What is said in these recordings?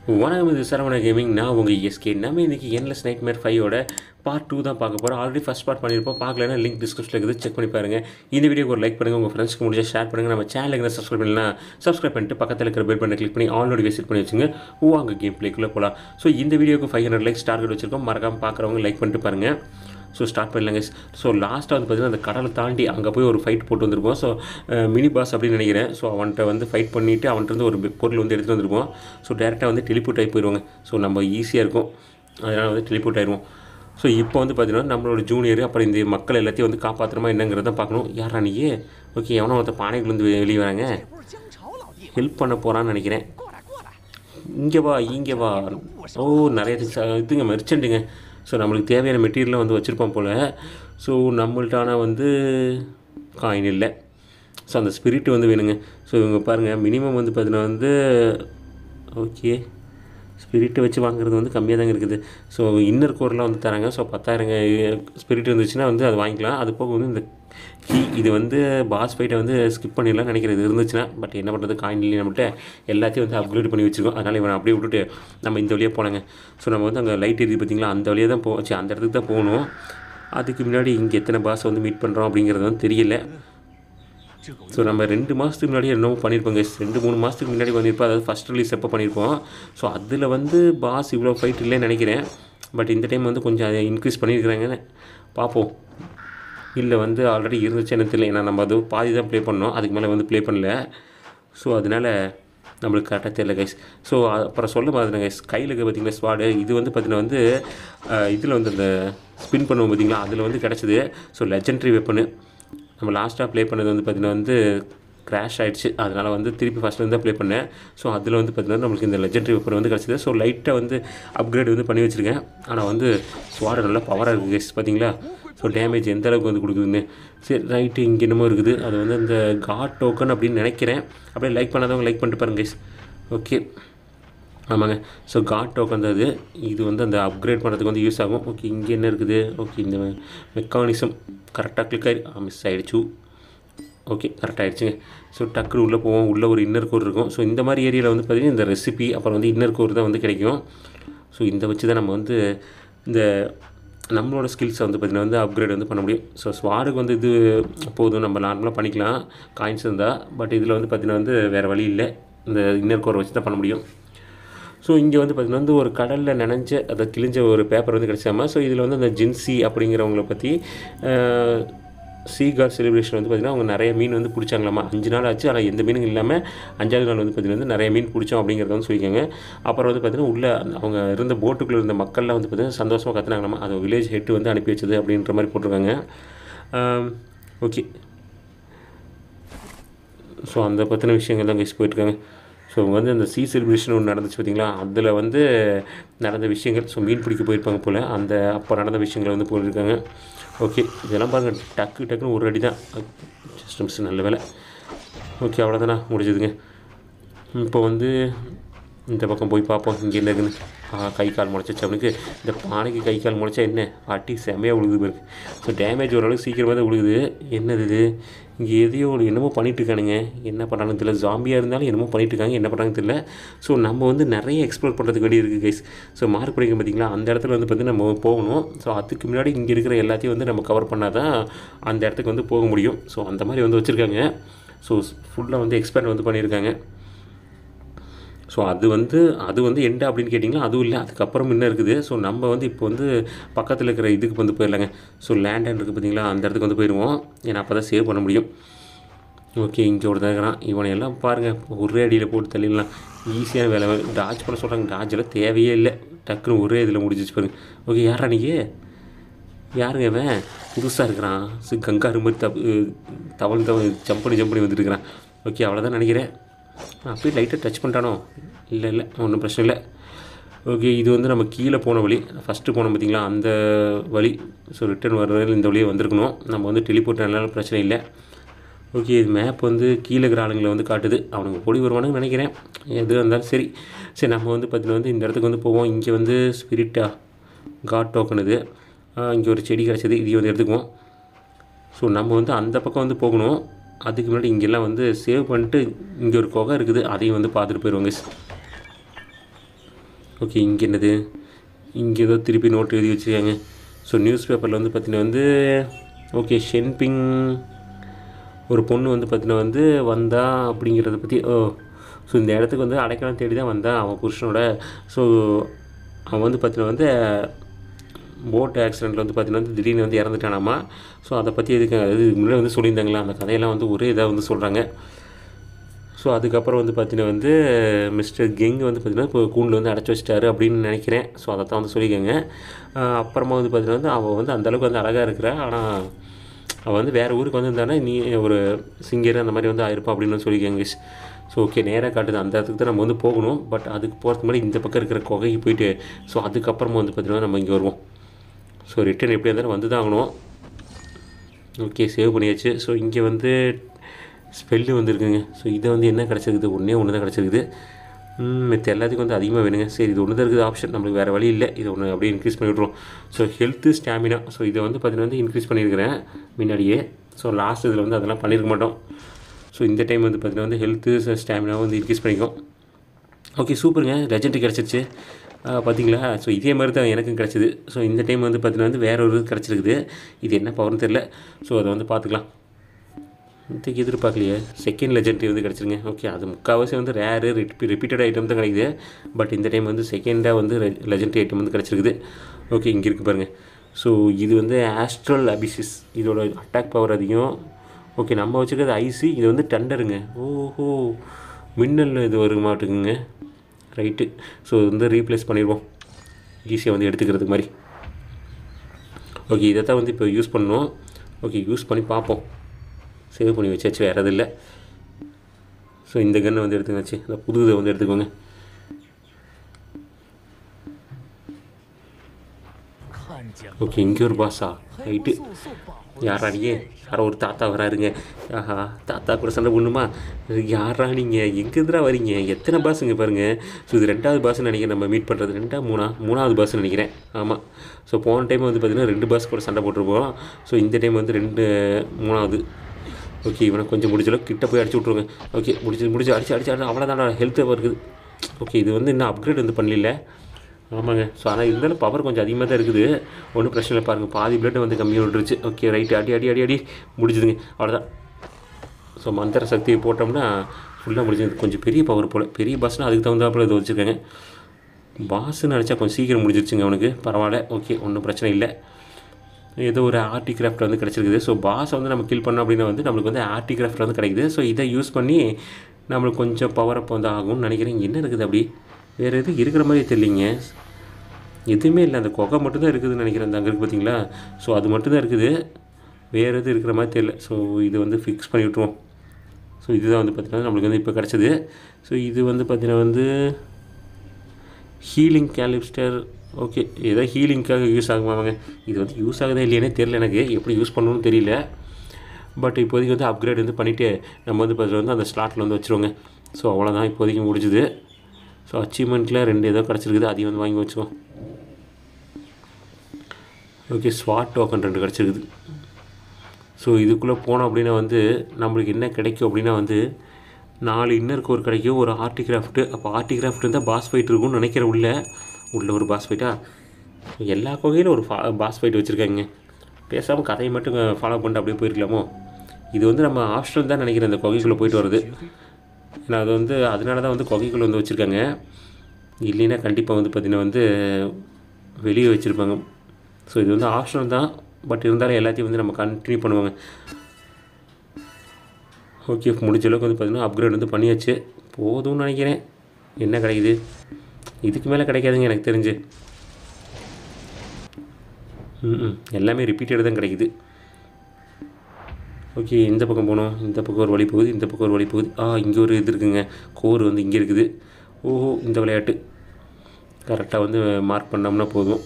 வணக்கம் இது சரவண கேமிங் நான் உங்கள் எஸ்கே நம்ம இன்றைக்கி என்லெஸ் நைட் மேர் ஃபைவோட பார்ட் டூ தான் பார்க்க போகிறோம் ஆல்ரெடி ஃபஸ்ட் பார்ட் பண்ணியிருப்போம் பார்க்கலன்னா லிங்க் டிஸ்கிரிப்ஷனில் இருக்குது செக் பண்ணி பாருங்கள் இந்த வீடியோக்கு ஒரு லைக் பண்ணுங்கள் உங்கள் ஃப்ரெண்ட்ஸ்க்கு முடிஞ்சா ஷேர் பண்ணுங்கள் நம்ம சேனலுக்கு சப்ஸ்கிரைப் பண்ணலாம் சப்ஸ்கிரைப் பண்ணிட்டு பக்கத்தில் இருக்கிற பெல் பண்ணி கிளிக் பண்ணி ஆல்ரெடி விசிட் பண்ணி வச்சுங்க ஓ அங்கே கேம் பிளேக்குள்ளே போகலாம் ஸோ இந்த வீடியோக்கு ஃபைவ் ஹண்ட்ரட் லைக்ஸ் டார்கெட் வச்சிருக்கோம் மறக்காமல் பார்க்குறவங்க லைக் பண்ணிட்டு பாருங்கள் ஸோ ஸ்டார்ட் பண்ணலாங்க ஸோ லாஸ்ட்டாக வந்து பார்த்தீங்கன்னா அந்த கடலை தாண்டி அங்கே போய் ஒரு ஃபைட் போட்டு வந்திருப்போம் ஸோ மினி பாஸ் அப்படின்னு நினைக்கிறேன் ஸோ அவன்கிட்ட வந்து ஃபைட் பண்ணிவிட்டு அவன்கிட்ட இருந்து ஒரு பி- பொருள் வந்து எடுத்துகிட்டு வந்திருப்போம் ஸோ டேரெக்டாக வந்து டெலிபோர்ட் ஆகி போயிடுவாங்க ஸோ நம்ம ஈஸியாக இருக்கும் அதனால் வந்து டெலிபோர்ட் ஆயிடுவோம் ஸோ இப்போ வந்து பார்த்தீங்கன்னா நம்மளோட ஜூனியர் அப்புறம் இந்த மக்கள் எல்லாத்தையும் வந்து காப்பாற்றுறமா என்னங்கிறத பார்க்கணும் யாரா நீயே ஓகே எவனோ ஒருத்த பானைக்குள்ளேருந்து வெ- வெளியே வராங்க 不是江潮老弟， ஹெல்ப் பண்ண போகிறான்னு நினைக்கிறேன் 过来过来， இங்கே வா இங்கே வா ஓ நிறைய things, அஹ், இதுங்க மெர்ச்சண்ட்டுங்க ஸோ நம்மளுக்கு தேவையான மெட்டீரியல்லாம் வந்து வச்சுருப்போம் போல் ஸோ நம்மள்ட்டான வந்து காயின் இல்லை ஸோ அந்த ஸ்பிரிட் வந்து வேணுங்க ஸோ இவங்க பாருங்கள் மினிமம் வந்து பார்த்தீங்கன்னா வந்து ஓகே ஸ்பிரிட்டை வச்சு வாங்குறது வந்து கம்மியாக தாங்க இருக்குது ஸோ இன்னர் கோர்லாம் வந்து தராங்க ஸோ பத்தாயிரங்க ஸ்பிரிட் இருந்துச்சுன்னா வந்து அது வாங்கிக்கலாம் அது போக வந்து இந்த கீ இது வந்து பாஸ் ஃபைட்டை வந்து ஸ்கிப் பண்ணிடலாம் நினைக்கிறேன் இது இருந்துச்சுன்னா பட் என்ன பண்ணுறது காயின் இல்லையே நம்மகிட்ட எல்லாத்தையும் வந்து அப்கிரேட் பண்ணி வச்சுருக்கோம் அதனால் இவனை அப்படியே விட்டுட்டு நம்ம இந்த வழியாக போனாங்க ஸோ நம்ம வந்து அங்கே லைட் எரியுது பார்த்தீங்களா அந்த வழியாக தான் போச்சு அந்த இடத்துக்கு தான் போகணும் அதுக்கு முன்னாடி இங்கே எத்தனை பாஸ் வந்து மீட் பண்ணுறோம் அப்படிங்கிறது வந்து தெரியல 这个 ஸோ நம்ம ரெண்டு மாதத்துக்கு முன்னாடி என்னமோ பண்ணியிருப்போம் guys. ரெண்டு மூணு மாதத்துக்கு முன்னாடி பண்ணியிருப்போம் அதாவது ஃபஸ்ட் ரிலீஸ் எப்போ பண்ணியிருப்போம் ஸோ அதில் வந்து பாஸ் இவ்வளோ ஃபைட் இல்லைன்னு நினைக்கிறேன் பட் இந்த டைம் வந்து கொஞ்சம் அதை இன்க்ரீஸ் பண்ணியிருக்கிறாங்கன்னு பார்ப்போம் இல்லை வந்து ஆல்ரெடி இருந்துச்சு எனக்கு தெரியல ஏன்னா நம்ம அது பாதி தான் ப்ளே பண்ணோம் அதுக்கு மேலே வந்து ப்ளே பண்ணல ஸோ அதனால் நம்மளுக்கு கரெக்டாக தெரியல கைஸ் ஸோ அப்புறம் சொல்ல மாதிரி கைஸ் கையில் இருக்க பார்த்தீங்களா ஸ்வாடு இது வந்து பார்த்தீங்கன்னா வந்து இதில் வந்து அந்த ஸ்பின் பண்ணுவோம் பார்த்தீங்களா அதில் வந்து கிடச்சிது ஸோ லெஜெண்ட்ரி வெப்பனு நம்ம லாஸ்ட்டாக ப்ளே பண்ணது வந்து பார்த்தீங்கன்னா வந்து கிராஷ் ஆயிடுச்சு அதனால் வந்து திருப்பி ஃபஸ்ட்லேருந்து தான் ப்ளே பண்ணேன் ஸோ அதில் வந்து பார்த்தீங்கன்னா நம்மளுக்கு இந்த லெஜெண்டரி வெப்பன் வந்து கிடச்சிது ஸோ லைட்டாக வந்து அப்கிரேட் வந்து பண்ணி வச்சுருக்கேன் ஆனால் வந்து ஸ்வாடு நல்லா பவராக இருக்குது கைஸ் பார்த்தீங்களா ஸோ டேமேஜ் எந்த அளவுக்கு வந்து கொடுக்குதுன்னு சரி ரைட்டு இங்கே என்னமோ இருக்குது அது வந்து அந்த காட் டோக்கன் அப்படின்னு நினைக்கிறேன் அப்படியே லைக் பண்ணாதவங்க லைக் பண்ணிட்டு பாருங்க கைஸ் ஓகே ஆமாங்க ஸோ காட் டோக்கன் தான் இது இது வந்து அந்த அப்கிரேட் பண்ணுறதுக்கு வந்து யூஸ் ஆகும் ஓகே இங்கே என்ன இருக்குது ஓகே இந்த மெக்கானிசம் கரெக்டாக கிளிக் ஆகி மிஸ் ஆகிடுச்சு ஓகே கரெக்டாக ஆகிடுச்சுங்க ஸோ டக்குனு உள்ளே போவோம் உள்ளே ஒரு இன்னர் கோர் இருக்கும் ஸோ இந்த மாதிரி ஏரியாவில் வந்து பார்த்திங்கன்னா இந்த ரெசிபி அப்புறம் வந்து இன்னர் கோர் தான் வந்து கிடைக்கும் ஸோ இந்த வச்சு தான் நம்ம வந்து இந்த நம்மளோட ஸ்கில்ஸை வந்து பார்த்திங்கன்னா வந்து அப்கிரேட் வந்து பண்ண முடியும் ஸோ ஸ்வாடுக்கு வந்து இது போதும் நம்ம நார்மலாக பண்ணிக்கலாம் காயின்ஸ் இருந்தால் பட் இதில் வந்து பார்த்திங்கன்னா வந்து வேறு வழி இல்லை இந்த இன்னர் கோரை வச்சு தான் பண்ண முடியும் ஸோ இங்கே வந்து பார்த்திங்கன்னா வந்து ஒரு கடலில் நனைஞ்ச அதை கிழிஞ்ச ஒரு பேப்பர் வந்து கிடைச்சாம ஸோ இதில் வந்து அந்த ஜின்சி அப்படிங்கிறவங்கள பற்றி சீகார் செலிப்ரேஷன் வந்து பார்த்திங்கன்னா அவங்க நிறைய மீன் வந்து பிடிச்சாங்களாமா அஞ்சு நாள் ஆச்சு ஆனால் எந்த மீனும் இல்லாமல் அஞ்சாவது நாள் வந்து பார்த்திங்கன்னா வந்து நிறைய மீன் பிடிச்சோம் அப்படிங்கிறத வந்து சொல்லியிருக்காங்க அப்புறம் வந்து பார்த்திங்கன்னா உள்ள அவங்க இருந்த போட்டுக்குள்ளே இருந்த மக்கள்லாம் வந்து பார்த்திங்கன்னா சந்தோஷமாக கற்றுனாங்களாமா அது வில்லேஜ் ஹெட் வந்து அனுப்பி வச்சது அப்படின்ற மாதிரி போட்டிருக்காங்க ஓகே ஸோ அந்த பற்றின விஷயங்கள் தான் கைஸ் போயிட்டுருக்காங்க ஸோ அவங்க வந்து அந்த சீ செலிப்ரேஷன் ஒன்று நடந்துச்சு பார்த்தீங்களா அதில் வந்து நடந்த விஷயங்கள் ஸோ மீன் பிடிக்க போயிருப்பாங்க போல் அந்த அப்போ நடந்த விஷயங்களை வந்து போயிருக்காங்க ஓகே இதெல்லாம் பாருங்கள் டக்கு டக்குன்னு ஒரு அடி தான் ஜஸ்ட் மிஸ் நல்ல வேலை ஓகே அவ்வளோதானா முடிஞ்சதுங்க இப்போ வந்து இந்த பக்கம் போய் பார்ப்போம் இங்கே என்ன இருக்குன்னு ஆ, கை கால் முளைச்சிச்சு அவனுக்கு இந்த பானைக்கு கை கால் முளைச்சா என்ன அட்டி செமையாக விழுகுது பாருங்க ஸோ டேமேஜ் ஓரளவுக்கு சீக்கிரமாக தான் விழுகுது என்னது இது இங்கே எதையோ ஒரு என்னமோ பண்ணிட்டு இருக்கானுங்க என்ன பண்ணாலும் தெரியல ஜாம்பியாக இருந்தாலும் என்னமோ பண்ணிட்டு இருக்காங்க என்ன பண்ணுறாங்கன்னு தெரியல ஸோ நம்ம வந்து நிறைய எக்ஸ்ப்ளோர் பண்ணுறதுக்கு வேண்டி இருக்குது கைஸ் ஸோ மார்க் படிக்க பார்த்தீங்களா அந்த இடத்துல வந்து பார்த்து நம்ம போகணும் ஸோ அதுக்கு முன்னாடி இங்கே இருக்கிற எல்லாத்தையும் வந்து நம்ம கவர் பண்ணால் தான் அந்த இடத்துக்கு வந்து போக முடியும் ஸோ அந்த மாதிரி வந்து வச்சுருக்காங்க ஸோ ஃபுல்லாக வந்து எக்ஸ்பேண்ட் வந்து பண்ணியிருக்காங்க ஸோ அது வந்து அது வந்து எண்டு அப்படின்னு கேட்டிங்கன்னா அதுவும் இல்லை அதுக்கப்புறம் என்ன இருக்குது ஸோ நம்ம வந்து இப்போ வந்து பக்கத்தில் இருக்கிற இதுக்கு வந்து போயிடலாங்க ஸோ லேண்ட் இருக்குது பார்த்தீங்களா அந்த இடத்துக்கு வந்து போயிடுவோம் ஏன்னா அப்போ தான் சேவ் பண்ண முடியும் ஓகே இங்கே ஒரு தான் இருக்கிறான் இவனை எல்லாம் பாருங்கள் ஒரே அடியில் போட்டு தள்ளிடலாம் ஈஸியான வேலை டாச் பண்ண சொல்கிறாங்க டாச் எல்லாம் தேவையே இல்லை டக்குன்னு ஒரே இதில் முடிஞ்சிச்சு பாருங்க ஓகே யாரா நீங்க யாருங்க இவன் புதுசாக இருக்கிறான் சி கங்காரு மாதிரி தப் தவள் தவள் ஜம்ப் பண்ணி ஜம்ப் பண்ணி வந்துட்டு இருக்கிறான் ஓகே அவ்வளோதான் நினைக்கிறேன் அப்படியே லைட்டாக டச் பண்ணிட்டானோ இல்லை இல்லை ஒன்றும் பிரச்சனை இல்லை ஓகே இது வந்து நம்ம கீழே போன வழி ஃபஸ்ட்டு போனோம் பார்த்தீங்களா அந்த வழி ஸோ ரிட்டர்ன் வர வரையில் இந்த வழியே வந்திருக்கணும் நம்ம வந்து டெலிபோர்ட் நல்ல பிரச்சனை இல்லை ஓகே இது மேப் வந்து கீழே இருக்கிற ஆளுங்களை வந்து காட்டுது அவனுங்க பொடி வருவானுங்கன்னு நினைக்கிறேன் எது இருந்தாலும் சரி சரி நம்ம வந்து பார்த்தீங்கன்னா வந்து இந்த இடத்துக்கு வந்து போவோம் இங்கே வந்து ஸ்பிரிட்டா காட் டோக்கன் இது இங்கே ஒரு செடி கிடச்சிது இதையும் வந்து எடுத்துக்குவோம் ஸோ நம்ம வந்து அந்த பக்கம் வந்து போகணும் அதுக்கு முன்னாடி இங்கெல்லாம் வந்து சேவ் பண்ணிட்டு இங்கே ஒரு குகை இருக்குது அதையும் வந்து பார்த்துட்டு போயிடுவாங்க ஓகே இங்கே என்னது இங்கே ஏதோ திருப்பி நோட் எழுதி வச்சுருக்காங்க ஸோ நியூஸ் பேப்பரில் வந்து பார்த்தீங்கன்னா வந்து ஓகே ஷென்பிங் ஒரு பொண்ணு வந்து பார்த்தீங்கன்னா வந்து வந்தா அப்படிங்கிறத பற்றி ஓ ஸோ இந்த இடத்துக்கு வந்து அடைக்கலம் தேடி தான் வந்தான் அவன் புருஷனோட ஸோ அவன் வந்து பார்த்தீங்கன்னா வந்து போட் ஆக்சிடெண்ட்டில் வந்து பார்த்தீங்கன்னா வந்து திடீர்னு வந்து இறந்துட்டானாமா ஸோ அதை பற்றி எதுக்கு அது முன்னாடி வந்து சொல்லியிருந்தாங்களா அந்த கதையெல்லாம் வந்து ஒரே இதாக வந்து சொல்கிறாங்க ஸோ அதுக்கப்புறம் வந்து பார்த்தீங்கன்னா வந்து மிஸ்டர் கெங் வந்து பார்த்தீங்கன்னா இப்போ கூண்டில் வந்து அடைச்சி வச்சிட்டாரு அப்படின்னு நினைக்கிறேன் ஸோ அதை தான் வந்து சொல்லிக்கோங்க ஆஹ் அப்புறமா வந்து பார்த்தீங்கன்னா வந்து அவள் வந்து அந்தளவுக்கு வந்து அழகாக இருக்கிறா ஆனால் அவள் வந்து வேறு ஊருக்கு வந்திருந்தானா நீ ஒரு சிங்கர் அந்த மாதிரி வந்து ஆயிருப்பா அப்படின்னு வந்து சொல்லிக்கோங்க ஸோ ஓகே நேராக காட்டுது அந்த இடத்துக்கு தான் நம்ம வந்து போகணும் பட் அதுக்கு போகிறதுக்கு முன்னாடி இந்த பக்கம் இருக்கிற குகைக்கு போயிட்டு ஸோ அதுக்கப்புறமா வந்து பார்த்தீங்கன்னா நம்ம இங்கே வருவோம் ஸோ ரிட்டன் எப்படி இருந்தாலும் வந்து தான் ஆகணும் ஓகே சேவ் பண்ணியாச்சு ஸோ இங்கே வந்து ஸ்பெல்லு வந்துருக்குங்க ஸோ இதை வந்து என்ன கிடச்சிருக்குது ஒன்றே ஒன்று தான் கிடச்சிருக்குது மற்ற எல்லாத்துக்கும் வந்து அதிகமாக வேணுங்க சரி இது ஒன்று தான் இருக்குது ஆப்ஷன் நம்மளுக்கு வேறு வழி இல்லை இது ஒன்று அப்படியே இன்க்ரீஸ் பண்ணி விட்ருவோம் ஸோ ஹெல்த்து ஸ்டாமினா ஸோ இதை வந்து பார்த்தீங்கன்னா வந்து இன்க்ரீஸ் பண்ணியிருக்கிறேன் முன்னாடியே ஸோ லாஸ்ட் இதில் வந்து அதெல்லாம் பண்ணியிருக்க மாட்டோம் ஸோ இந்த டைம் வந்து பார்த்தீங்கன்னா வந்து ஹெல்த்து ஸ்டாமினா வந்து இன்க்ரீஸ் பண்ணிக்கும் ஓகே சூப்பருங்க லெஜெண்ட் கிடச்சிருச்சு பார்த்தீங்களா ஸோ இதே மாதிரி தான் எனக்கும் கிடச்சிது ஸோ இந்த டைம் வந்து பார்த்தீங்கன்னா வந்து வேற ஒரு இது கிடச்சிருக்குது இது என்ன பவர்னு தெரில ஸோ அதை வந்து பார்த்துக்கலாம் இதுக்கு எதிர்பார்க்கலையே செகண்ட் லெஜெண்ட் வந்து கிடச்சிருங்க ஓகே அது முக்கால்வாசி வந்து ரேரு ரிப்பி ரிப்பீட்டட் ஐட்டம் தான் கிடைக்குது பட் இந்த டைம் வந்து செகண்டாக வந்து லெஜெண்ட் ஐட்டம் வந்து கிடச்சிருக்குது ஓகே இங்கே இருக்குது பாருங்கள் ஸோ இது வந்து ஆஸ்ட்ரல் அபிசிஸ் இதோட அட்டாக் பவர் அதிகம் ஓகே நம்ம வச்சுருக்கிறது ஐசி இது வந்து டண்டருங்க ஓஹோ மின்னல் இது வரும் மாட்டுக்குங்க ரைட்டு ஸோ வந்து ரீப்ளேஸ் பண்ணிடுவோம் ஈஸியாக வந்து எடுத்துக்கிறதுக்கு மாதிரி ஓகே இதை தான் வந்து இப்போ யூஸ் பண்ணோம் ஓகே யூஸ் பண்ணி பார்ப்போம் சேவ் பண்ணி வச்சாச்சு வேறு எதுவும் இல்லை ஸோ இந்த கன்னை வந்து எடுத்துக்காச்சு இந்த புது இதை வந்து எடுத்துக்கோங்க 看见 ஓகே இங்கே ஒரு பாஸா 黑 ரைட்டு 不素素保护 யாரா நீங்க யாரோ ஒரு தாத்தா வராருங்க ஆஹா தாத்தா கூட சண்டை பண்ணுமா யாரா நீங்கள் எங்கேருந்துடா வரீங்க எத்தனை பாஸுங்க பாருங்கள் ஸோ இது ரெண்டாவது பாஸ்ன்னு நினைக்கிறேன் நம்ம மீட் பண்ணுறது ரெண்டா மூணா மூணாவது பாஸ்ன்னு நினைக்கிறேன் ஆமாம் ஸோ போன டைம் வந்து பார்த்திங்கன்னா ரெண்டு பாஸ் கூட சண்டை போட்டிருப்போம் ஸோ இந்த டைம் வந்து ரெண்டு மூணாவது ஓகே இவனை கொஞ்சம் முடிச்சளவு கிட்ட போய் அடிச்சு விட்ருங்க ஓகே முடிச்சு முடிச்சு அடிச்சு அடிச்சு அடிச்சு அவ்வளோதான் ஹெல்த் இருக்குது ஓகே இது வந்து இன்னும் அப்கிரேட் வந்து பண்ணல ஆமாங்க ஸோ ஆனால் இருந்தாலும் பவர் கொஞ்சம் அதிகமாக தான் இருக்குது ஒன்றும் பிரச்சனை இல்லை பாருங்கள் பாதி பிளட் வந்து கம்மியாக விட்டுருச்சு ஓகே ரைட்டு அடி அடி அடி அடி முடிஞ்சுதுங்க அவ்வளோதான் ஸோ மந்திர சக்தியை போட்டோம்னா ஃபுல்லாக முடிஞ்சது கொஞ்சம் பெரிய பவர் போல் பெரிய பாஸ்னால் அதுக்கு தகுந்தாப்புல இது வச்சுருக்காங்க பாஸ்ன்னு நினச்சா கொஞ்சம் சீக்கிரம் முடிஞ்சிருச்சுங்க அவனுக்கு பரவாயில்ல ஓகே ஒன்றும் பிரச்சனை இல்லை ஏதோ ஒரு ஆர்டி கிராஃப்ட் வந்து கிடச்சிருக்குது ஸோ பாஸ் வந்து நம்ம கில் பண்ணோம் அப்படின்னா வந்து நம்மளுக்கு வந்து ஆர்டி கிராஃப்ட் வந்து கிடைக்குது ஸோ இதை யூஸ் பண்ணி நம்மளுக்கு கொஞ்சம் பவர் அப் வந்து ஆகும்னு நினைக்கிறேன் என்ன இருக்குது அப்படி வேறு எதுவும் இருக்கிற மாதிரியே தெரியலிங்க எதுவுமே இல்லை அந்த குகை மட்டும்தான் இருக்குதுன்னு நினைக்கிறேன் அந்த அங்கே இருக்குது பார்த்தீங்களா ஸோ அது மட்டும்தான் இருக்குது வேறு எதுவும் இருக்கிற மாதிரி தெரியல ஸோ இது வந்து ஃபிக்ஸ் பண்ணி விட்ருவோம் ஸோ இதுதான் வந்து பார்த்திங்கன்னா நம்மளுக்கு வந்து இப்போ கிடச்சிது ஸோ இது வந்து பார்த்திங்கன்னா வந்து ஹீலிங் கேலிப்ஸ்டர் ஓகே ஏதோ ஹீலிங்க்காக யூஸ் ஆகுமாங்க இது வந்து யூஸ் ஆகுதா இல்லையானே தெரியல எனக்கு எப்படி யூஸ் பண்ணணும்னு தெரியல பட் இப்போதைக்கு வந்து அப்கிரேட் வந்து பண்ணிவிட்டு நம்ம வந்து பார்த்திங்கன்னா வந்து அந்த ஸ்லாட்டில் வந்து வச்சுருவோங்க ஸோ அவ்வளோதான் இப்போதைக்கு முடிஞ்சுது ஸோ அச்சீவ்மெண்ட்டில் ரெண்டு ஏதோ கிடச்சிருக்குது அதையும் வந்து வாங்கி வச்சுக்கோம் ஓகே ஸ்வாட் டோக்கன் ரெண்டு கிடச்சிருக்குது ஸோ இதுக்குள்ளே போனோம் அப்படின்னா வந்து நம்மளுக்கு என்ன கிடைக்கும் அப்படின்னா வந்து நாலு இன்னர் கோர் கிடைக்கும் ஒரு ஆர்டி கிராஃப்ட்டு அப்போ ஆர்டி கிராஃப்ட் இருந்தால் பாஸ் ஃபைட் இருக்கும்னு நினைக்கிறேன் உள்ள உள்ள ஒரு பாஸ் ஃபைட்டா எல்லா கோகையிலும் ஒரு ஃபா பாஸ் ஃபைட் வச்சுருக்காங்க பேசாமல் கதையை மட்டும் ஃபாலோ பண்ணிட்டு அப்படியே போயிருக்கலாமோ இது வந்து நம்ம ஆப்ஷனல் தான் நினைக்கிறேன் இந்த குகைக்குள்ளே போயிட்டு வருது ஏன்னா அது வந்து அதனால தான் வந்து குகைக்குள்ளே வந்து வச்சுருக்காங்க இல்லைன்னா கண்டிப்பாக வந்து பார்த்திங்கன்னா வந்து வெளியே வச்சுருப்பாங்க ஸோ இது வந்து ஆப்ஷனல் தான் பட் இருந்தாலும் எல்லாத்தையும் வந்து நம்ம கண்டினியூ பண்ணுவாங்க ஓகே முடிஞ்ச அளவுக்கு வந்து பார்த்திங்கன்னா அப்கிரேட் வந்து பண்ணியாச்சு போதும்னு நினைக்கிறேன் என்ன கிடைக்குது இதுக்கு மேலே கிடைக்காதுங்க எனக்கு தெரிஞ்சு ம் எல்லாமே ரிப்பீட்டட் தான் கிடைக்குது ஓகே இந்த பக்கம் போனோம் இந்த பக்கம் ஒரு வழி போகுது இந்த பக்கம் ஒரு வழி போகுது ஆ இங்கே ஒரு இது இருக்குங்க கோர் வந்து இங்கே இருக்குது ஓஹோ இந்த விளையாட்டு கரெக்டாக வந்து மார்க் பண்ணோம்னா போதும்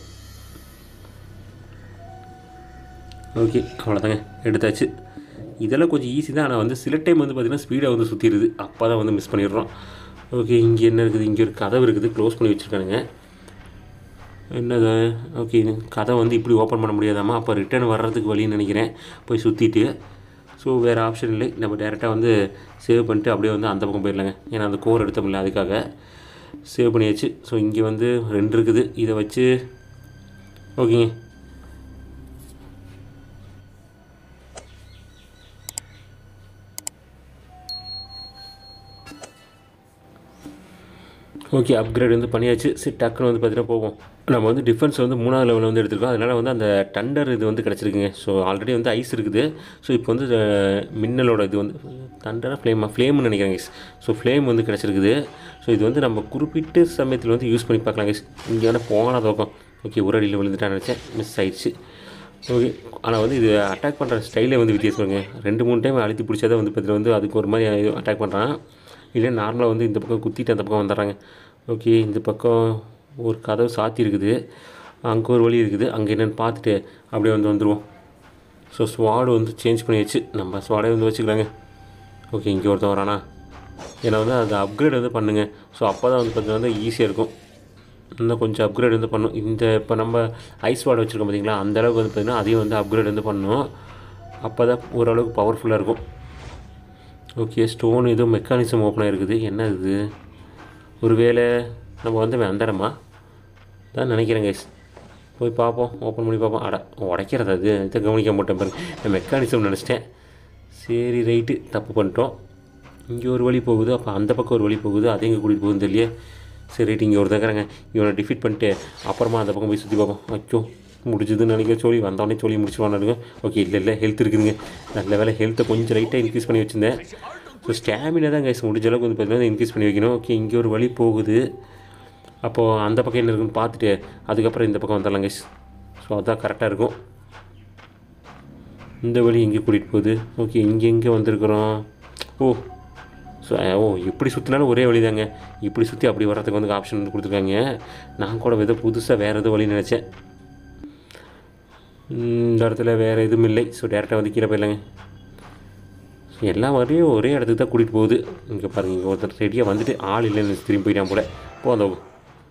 ஓகே அவ்வளோதாங்க எடுத்தாச்சு இதெல்லாம் கொஞ்சம் ஈஸி தான் ஆனால் வந்து சில டைம் வந்து பார்த்திங்கன்னா ஸ்பீடாக வந்து சுற்றிடுது அப்போ தான் வந்து மிஸ் பண்ணிடுறோம் ஓகே இங்கே என்ன இருக்குது இங்கே ஒரு கதவு இருக்குது க்ளோஸ் பண்ணி வச்சுருக்கானுங்க என்னது ஓகே கதை வந்து இப்படி ஓப்பன் பண்ண முடியாதாம்மா அப்போ ரிட்டர்ன் வர்றதுக்கு வழின்னு நினைக்கிறேன் போய் சுற்றிட்டு ஸோ வேறு ஆப்ஷன் இல்லை நம்ம டேரெக்டாக வந்து சேவ் பண்ணிட்டு அப்படியே வந்து அந்த பக்கம் போயிடலாங்க ஏன்னா அந்த கோர் எடுத்தோம்ல அதுக்காக சேவ் பண்ணியாச்சு ஸோ இங்கே வந்து ரெண்டு இருக்குது இதை வச்சு ஓகேங்க ஓகே அப்கிரேட் வந்து பண்ணியாச்சு சரி டக்குன்னு வந்து பார்த்தீங்கன்னா போவோம் நம்ம வந்து டிஃபென்ஸ் வந்து மூணாவது லெவலில் வந்து எடுத்திருக்கோம் அதனால் வந்து அந்த டண்டர் இது வந்து கிடச்சிருக்குங்க ஸோ ஆல்ரெடி வந்து ஐஸ் இருக்குது ஸோ இப்போ வந்து அஹ், மின்னலோட இது வந்து தண்டரா ஃப்ளேமா ஃப்ளேம்னு நினைக்கிறேன் guys ஸோ ஃப்ளேம் வந்து கிடச்சிருக்குது ஸோ இது வந்து நம்ம குறிப்பிட்ட சமயத்தில் வந்து யூஸ் பண்ணி பார்க்கலாம் guys இங்கே வேணால் போகாத பக்கம் ஓகே ஒரு அடியில் விழுந்துட்டான்னு நினச்சேன் மிஸ் ஆயிடுச்சு ஓகே ஆனால் வந்து இது அட்டாக் பண்ணுற ஸ்டைலே வந்து வித்தியாசங்க ரெண்டு மூணு டைம் அழுத்தி பிடிச்சதை வந்து பார்த்தீங்கன்னா வந்து அதுக்கு ஒரு மாதிரி அட்டாக் பண்ணுறான் இல்லை நார்மலாக வந்து இந்த பக்கம் குத்திட்டு அந்த பக்கம் வந்துடுறாங்க ஓகே இந்த பக்கம் ஒரு கதவு சாத்தி இருக்குது அங்கே ஒரு வழி இருக்குது அங்கே என்னென்னு பார்த்துட்டு அப்படியே வந்து வந்துடுவோம் ஸோ ஸ்வாடு வந்து சேஞ்ச் பண்ணியாச்சு நம்ம ஸ்வாடே வந்து வச்சுக்கலாங்க ஓகே இங்கே ஒருத்தன் வரானா ஏன்னா வந்து அது அப்கிரேட் வந்து பண்ணுங்க ஸோ அப்போ தான் வந்து பார்த்தீங்கன்னா வந்து ஈஸியாக இருக்கும் இன்னும் கொஞ்சம் அப்கிரேட் வந்து பண்ணும் இந்த இப்போ நம்ம ஐஸ் வார்டு வச்சுருக்கோம் பார்த்தீங்களா அந்த அளவுக்கு வந்து பார்த்திங்கன்னா அதையும் வந்து அப்கிரேட் வந்து பண்ணணும் அப்போ தான் ஓரளவுக்கு பவர்ஃபுல்லாக இருக்கும் ஓகே ஸ்டோன் ஏதோ மெக்கானிசம் ஓப்பன் ஆகிருக்குது என்ன இது ஒருவேளை நம்ம வந்து அந்த இடமா தான் நினைக்கிறேன் கைஸ் போய் பார்ப்போம் ஓப்பன் பண்ணி பார்ப்போம் அட உடைக்கிறது அது இதை கவனிக்க மாட்டேன் பாருங்க நான் மெக்கானிசம் நினச்சிட்டேன் சரி ரைட்டு தப்பு பண்ணிட்டோம் இங்கே ஒரு வழி போகுது அப்போ அந்த பக்கம் ஒரு வழி போகுது அதை எங்கே கூட்டிகிட்டு போகுதுன்னு தெரியல சரி ரைட்டு இங்கே ஒரு தக்கறங்க இவனை டிஃபீட் பண்ணிட்டு அப்புறமா அந்த பக்கம் போய் சுற்றி பார்ப்போம் அச்சோ முடிஞ்சதுன்னு நினைக்க சொல்லி வந்தவொடனே சொல்லி முடிச்சுவானுங்க ஓகே இல்லை இல்லை ஹெல்த் இருக்குதுங்க நல்ல வேலை ஹெல்த்தை கொஞ்சம் லைட்டாக இன்க்ரீஸ் பண்ணி வச்சுருந்தேன் ஸோ ஸ்டாமினா தான் கைஸ் முடிஞ்ச அளவுக்கு வந்து பார்த்தீங்கன்னா இன்க்ரீஸ் பண்ணி வைக்கணும் ஓகே இங்கே ஒரு வழி போகுது அப்போது அந்த பக்கம் என்ன இருக்குன்னு பார்த்துட்டு அதுக்கப்புறம் இந்த பக்கம் வந்துடலாம் கைஸ் ஸோ அதுதான் கரெக்டாக இருக்கும் இந்த வழி எங்கே கூட்டிகிட்டு போகுது ஓகே இங்கே எங்கே வந்திருக்கிறோம் ஓ ஸோ ஓ இப்படி சுற்றினாலும் ஒரே வழி தாங்க இப்படி சுற்றி அப்படி வர்றதுக்கு வந்து ஆப்ஷன் வந்து கொடுத்துருக்காங்க நான் கூட ஏதோ புதுசாக வேறு ஏதோ வழி நினச்சேன் ம், இந்த இடத்துல வேறு எதுவும் இல்லை ஸோ டேரெக்டாக வந்து கீழே போயிடலாங்க ஸோ எல்லா வரையும் ஒரே இடத்துக்கு தான் கூட்டிகிட்டு போகுது இங்கே பாருங்க இங்கே ஒருத்தர் ரெடியாக வந்துட்டு ஆள் இல்லைன்னு திரும்பி போயிட்டான் போல போ அந்த பக்கம்.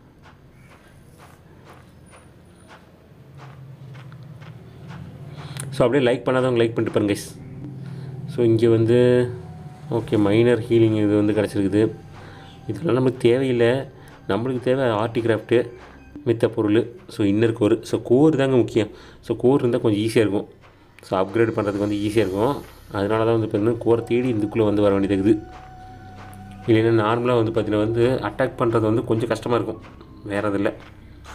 ஸோ அப்படியே லைக் பண்ணாதவங்க லைக் பண்ணிட்டு பாருங்க guys ஸோ இங்கே வந்து ஓகே மைனர் ஹீலிங் இது வந்து கிடச்சிருக்குது இதெல்லாம் நமக்கு தேவையில்லை நம்மளுக்கு தேவை ஆர்டி கிராஃப்ட்டு மித்த பொருள் so inner core so core தாங்க முக்கியம் ஸோ கோர் இருந்தால் கொஞ்சம் ஈஸியாக இருக்கும் ஸோ அப்கிரேட் பண்ணுறதுக்கு வந்து ஈஸியாக இருக்கும் அதனால தான் வந்து பார்த்தீங்கன்னா கோர் தேடி இதுக்குள்ளே வந்து வர வேண்டியது இருக்குது இல்லைன்னா நார்மலாக வந்து பார்த்தீங்கன்னா வந்து அட்டாக் பண்ணுறது வந்து கொஞ்சம் கஷ்டமாக இருக்கும் வேறு எதுவும் இல்லை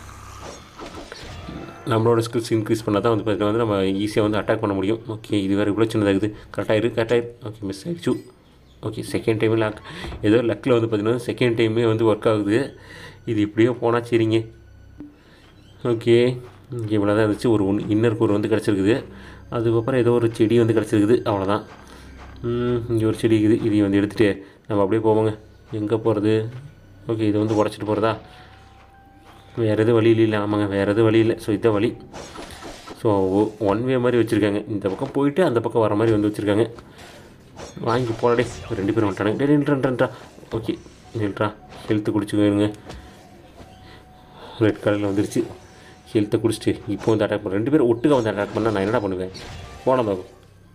நம்மளோட ஸ்கில்ஸ் இன்க்ரீஸ் பண்ணால் தான் வந்து பார்த்தீங்கன்னா வந்து நம்ம ஈஸியாக வந்து அட்டாக் பண்ண முடியும் ஓகே இது வேறு இவ்வளோ சின்னதாக இருக்குது கரெக்டாக இருக்கு கரெக்டாக ஓகே மிஸ் ஆகிடுச்சு ஓகே செகண்ட் டைமில் லாக் ஏதோ லக்கில் வந்து பார்த்தீங்கன்னா செகண்ட் டைமே வந்து ஒர்க் ஆகுது இது இப்படியோ போனால் சரிங்க ஓகே இங்கே இவ்வளோ தான் இருந்துச்சு ஒரு ஒன்று இன்னர் கூறு வந்து கிடச்சிருக்குது அதுக்கப்புறம் ஏதோ ஒரு செடி வந்து கிடச்சிருக்குது அவ்வளோதான் இங்கே ஒரு செடி இருக்குது இதையும் வந்து எடுத்துகிட்டு நம்ம அப்படியே போவோங்க எங்கே போகிறது ஓகே இதை வந்து உடச்சிட்டு போகிறதா வேறு எதுவும் வழி இல்லை ஆமாங்க வேறு எதுவும் வழி இல்லை ஸோ இதான் வழி ஸோ ஒன் வே மாதிரி வச்சுருக்காங்க இந்த பக்கம் போயிட்டு அந்த பக்கம் வர மாதிரி வந்து வச்சுருக்காங்க வாங்கி போடடே ரெண்டு பேரும் வந்துட்டானுங்க டே நின்றுன்றா ஓகே நில்றா ஹெல்த்து குடிச்சுக்கோங்க ரெட் கலரில் வந்துருச்சு ஹெல்த்தை குடிச்சிட்டு இப்போ வந்து அட்டாக் பண்ண ரெண்டு பேரும் ஒட்டுக்க வந்து அட்டாக் பண்ணால் நான் என்னடா பண்ணுவேன் போனோம் பாக்கும்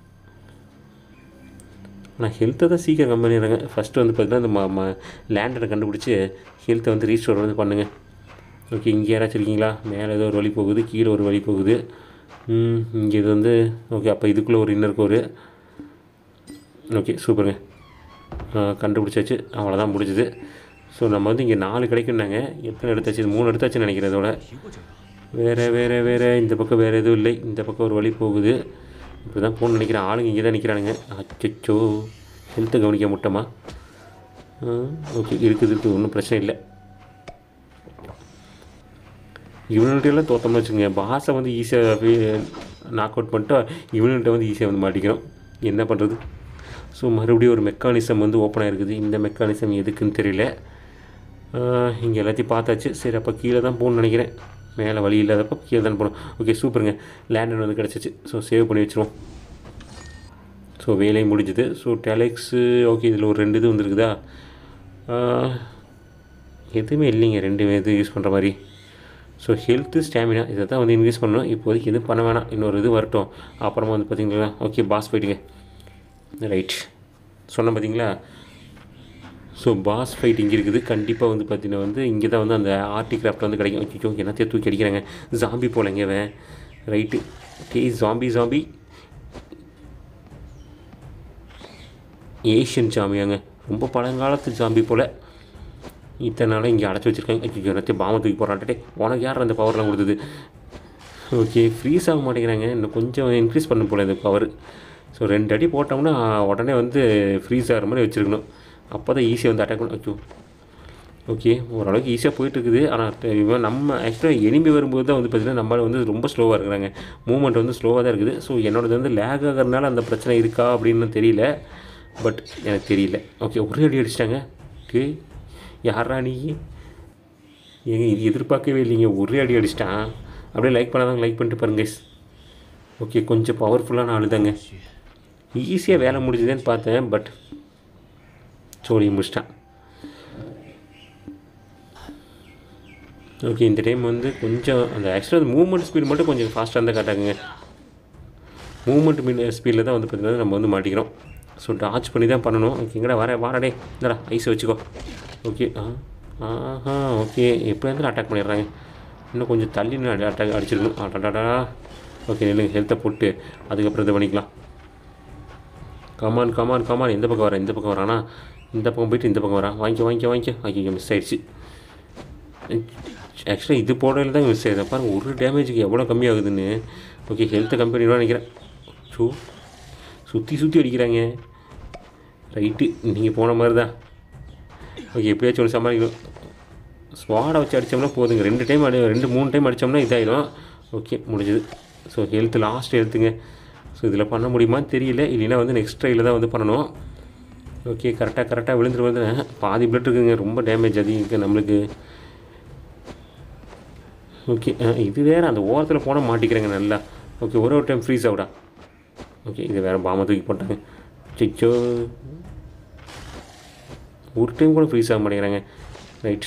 ஆனால் ஹெல்த்தை தான் சீக்கிரம் கம்மி பண்ணிடுறாங்க ஃபஸ்ட்டு வந்து பார்த்தீங்கன்னா இந்த ம ம லேண்டரை கண்டுபிடிச்சி ஹெல்த்தை வந்து ரீஸ்டோர் வந்து பண்ணுங்கள் ஓகே இங்கே யாராச்சும் இருக்கீங்களா மேலே ஏதோ ஒரு வழி போகுது கீழே ஒரு வழி போகுது ம், இங்கே இது வந்து ஓகே அப்போ இதுக்குள்ளே ஒரு இன்னர் கோரு ஓகே சூப்பருங்க ஆ, கண்டுபிடிச்சாச்சு அவ்வளோதான் முடிஞ்சுது ஸோ நம்ம வந்து இங்கே நாலு கிடைக்குன்னாங்க எத்தனை எடுத்தாச்சு இது மூணு எடுத்தாச்சுன்னு நினைக்கிறேன் இதோட வேறு வேறு வேறு இந்த பக்கம் வேறு எதுவும் இல்லை இந்த பக்கம் ஒரு வழி போகுது இப்போ தான் ஃபோன் நினைக்கிறேன் ஆளுங்க இங்கே தான் நிற்கிறானுங்க அச்சோ ஹெல்த்தை கவனிக்க முட்டமா ஓகே இருக்குது இருக்குது ஒன்றும் பிரச்சனை இல்லை இவனுகிட்டெல்லாம் தோத்தோம்னு வச்சுக்கோங்க பாஸை வந்து ஈஸியாக நாக் அவுட் பண்ணிட்டா இவனுகிட்ட வந்து ஈஸியாக வந்து மாட்டிக்கிறோம் என்ன பண்ணுறது ஸோ மறுபடியும் ஒரு மெக்கானிசம் வந்து ஓப்பன் ஆகிருக்குது இந்த மெக்கானிசம் எதுக்குன்னு தெரியல இங்கே எல்லாத்தையும் பார்த்தாச்சு சரி அப்போ கீழே தான் போகணும்னு நினைக்கிறேன் மேலே வழி இல்லாதப்போ கீழே தான் போகணும் ஓகே சூப்பருங்க லேண்டன் வந்து கிடச்சிச்சு ஸோ சேவ் பண்ணி வச்சுருவோம் ஸோ வேலையும் முடிஞ்சுது ஸோ டெலெக்ஸு ஓகே இதில் ஒரு ரெண்டு இது வந்துருக்குதா ஆஹ், எதுவுமே இல்லைங்க ரெண்டு இது யூஸ் பண்ணுற மாதிரி ஸோ ஹெல்த்து ஸ்டாமினா இதை தான் வந்து இன்க்ரீஸ் பண்ணணும் இப்போதைக்கு எதுவும் பண்ண வேணாம் இன்னொரு இது வரட்டும் அப்புறமா வந்து பார்த்தீங்களா ஓகே பாஸ் போயிட்டுங்க ரைட் சொன்னேன் பார்த்தீங்களா ஸோ பாஸ் ஃபைட் இங்கே இருக்குது கண்டிப்பாக வந்து பார்த்தீங்கன்னா வந்து இங்கே தான் வந்து அந்த ஆர்டி கிராஃப்ட் வந்து கிடைக்கும் ஐயோ என்னத்தையும் தூக்கி அடிக்கிறாங்க ஜாம்பி போலங்க இவன் ரைட்டு டே ஜாம்பி ஜாம்பி ஏஷியன் ஜாம்பியாங்க ரொம்ப பழங்காலத்து ஜாம்பி போல் இத்தனை நாளாக இங்கே அடைச்சி வச்சுருக்காங்க ஐயோ எல்லாத்தையும் பாம்பை தூக்கி போடுறான்ட்டே உனக்கு யார் அந்த பவர்லாம் கொடுத்தது ஓகே ஃப்ரீஸ் ஆக மாட்டேங்கிறாங்க இன்னும் கொஞ்சம் இன்க்ரீஸ் பண்ண போல இந்த பவர் ஸோ ரெண்டு அடி போட்டோம்னா உடனே வந்து ஃப்ரீஸ் ஆகிற மாதிரி வச்சுருக்கணும் அப்போ தான் ஈஸியாக வந்து அட்டாக் பண்ண ஐயோ ஓகே ஓரளவுக்கு ஈஸியாக போயிட்டுருக்குது ஆனால் இவன் நம்ம ஆக்சுவலாக எனிமி வரும்போது தான் வந்து பார்த்திங்கன்னா நம்மளால் வந்து ரொம்ப ஸ்லோவாக இருக்கிறாங்க மூவ்மெண்ட் வந்து ஸ்லோவாக தான் இருக்குது ஸோ என்னோடது வந்து லேக் ஆகிறதுனால அந்த பிரச்சனை இருக்கா அப்படின்னு தெரியல பட் எனக்கு தெரியல ஓகே ஒரே அடி அடிச்சிட்டாங்க டே யாரா நீ ஏங்க இது எதிர்பார்க்கவே இல்லைங்க ஒரே அடி அடிச்சிட்டான் அப்படியே லைக் பண்ணாதாங்க லைக் பண்ணிட்டு பாருங்க guys. ஓகே கொஞ்சம் பவர்ஃபுல்லான ஆளு தாங்க ஈஸியாக வேலை முடிஞ்சுதேன்னு பார்த்தேன் பட் சோழி முடிச்சிட்டான் ஓகே இந்த டைம் வந்து கொஞ்சம் அந்த ஆக்சுவலாக மூவ்மெண்ட் ஸ்பீடு மட்டும் கொஞ்சம் ஃபாஸ்ட்டாக இருந்தால் காட்டாங்க மூவ்மெண்ட் மீன் ஸ்பீடில் தான் வந்து பார்த்தீங்கன்னா நம்ம வந்து மாட்டிக்கிறோம் ஸோ டாச் பண்ணி தான் பண்ணணும் ஓகே எங்கடா வர வாடடே இந்தடா ஐஸ் வச்சுக்கோ ஓகே ஆ ஆஹா ஓகே எப்போ இருந்தாலும் அட்டாக் பண்ணிடுறாங்க இன்னும் கொஞ்சம் தள்ளி அட்டாக் அடிச்சிருக்கணும் அடடா ஓகே நில்லுங்க ஹெல்த்தை போட்டு அதுக்கப்புறம் இது பண்ணிக்கலாம் கமான் கமான் கமான் எந்த பக்கம் வரேன் இந்த பக்கம் வரானா இந்த பக்கம் போயிட்டு இந்த பக்கம் வரான் வாங்கிக்க வாங்கிக்க வாங்கிக்க ஐயோ மிஸ் ஆயிடுச்சு ஆக்சுவலாக இது போடையில் தான் மிஸ் ஆகுது பாருங்க ஒரு டேமேஜுக்கு எவ்வளோ கம்மியாகுதுன்னு ஓகே ஹெல்த்தை கம்மி பண்ணிடுவான்னு நினைக்கிறேன் ஸோ சுற்றி சுற்றி அடிக்கிறாங்க ரைட்டு நீங்கள் போன மாதிரி தான் ஓகே எப்படியாச்சும் ஒன்று சமாளிக்கணும் ஸ்வாடை வச்சு அடித்தோம்னா போதுங்க ரெண்டு டைம் அடி ரெண்டு மூணு டைம் அடித்தோம்னா இதாயிடும் ஓகே முடிஞ்சுது ஸோ ஹெல்த் லாஸ்ட் ஹெல்த்துங்க ஸோ இதில் பண்ண முடியுமான்னு தெரியல இல்லைன்னா வந்து நெக்ஸ்ட் ட்ரையில் தான் வந்து பண்ணணும் ஓகே கரெக்டாக கரெக்டாக விழுந்துட்டு வந்து பாதி பிளட் இருக்குங்க ரொம்ப டேமேஜ் அதிகம் இருக்குது நம்மளுக்கு ஓகே இது வேறு அந்த ஓரத்தில் போனால் மாட்டிக்கிறேங்க நல்லா ஓகே ஒரு ஒரு டைம் ஃப்ரீஸ் ஆகுடா ஓகே இது வேறு பாம தூக்கி போட்டாங்க சிச்சோ ஒரு டைம் கூட ஃப்ரீஸ் ஆக மாட்டேங்கிறாங்க ரைட்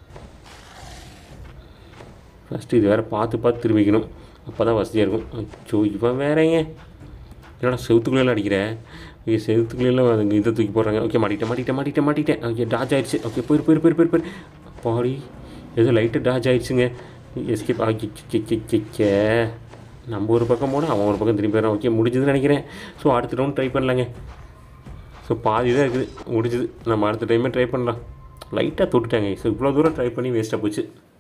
ஃபஸ்ட்டு இது வேறு பார்த்து பார்த்து திரும்பிக்கணும் அப்போ தான் வசதியாக இருக்கும் அச்சோ இவன் வேறங்க என்னடா செவுத்துக்குள்ளெல்லாம் அடிக்கிற ஓகே செவுத்துக்குள்ளெல்லாம் அதுங்க இதை தூக்கி போடுறாங்க ஓகே மாட்டிட்டேன் மாட்டிட்டேன் மாட்டிட்டேன் மாட்டிட்டேன் ஓகே டாஜ் ஆயிடுச்சு ஓகே போயிரு போயிரு போயிரு போயிரு போயிரு பாடி ஏதோ லைட்டு டாஜ் ஆயிடுச்சுங்க எஸ்கேப் ஆகி கே நம்ம ஒரு பக்கம் போனால் அவன் ஒரு பக்கம் திரும்பி வரான் ஓகே முடிஞ்சதுன்னு நினைக்கிறேன் ஸோ அடுத்த ரவுண்ட் ட்ரை பண்ணலாங்க ஸோ பாதி தான் இருக்குது முடிஞ்சுது நம்ம அடுத்த டைமே ட்ரை பண்ணலாம் லைட்டாக தொட்டுட்டாங்க ஸோ இவ்வளோ தூரம் ட்ரை பண்ணி வேஸ்ட்டாக போச்சு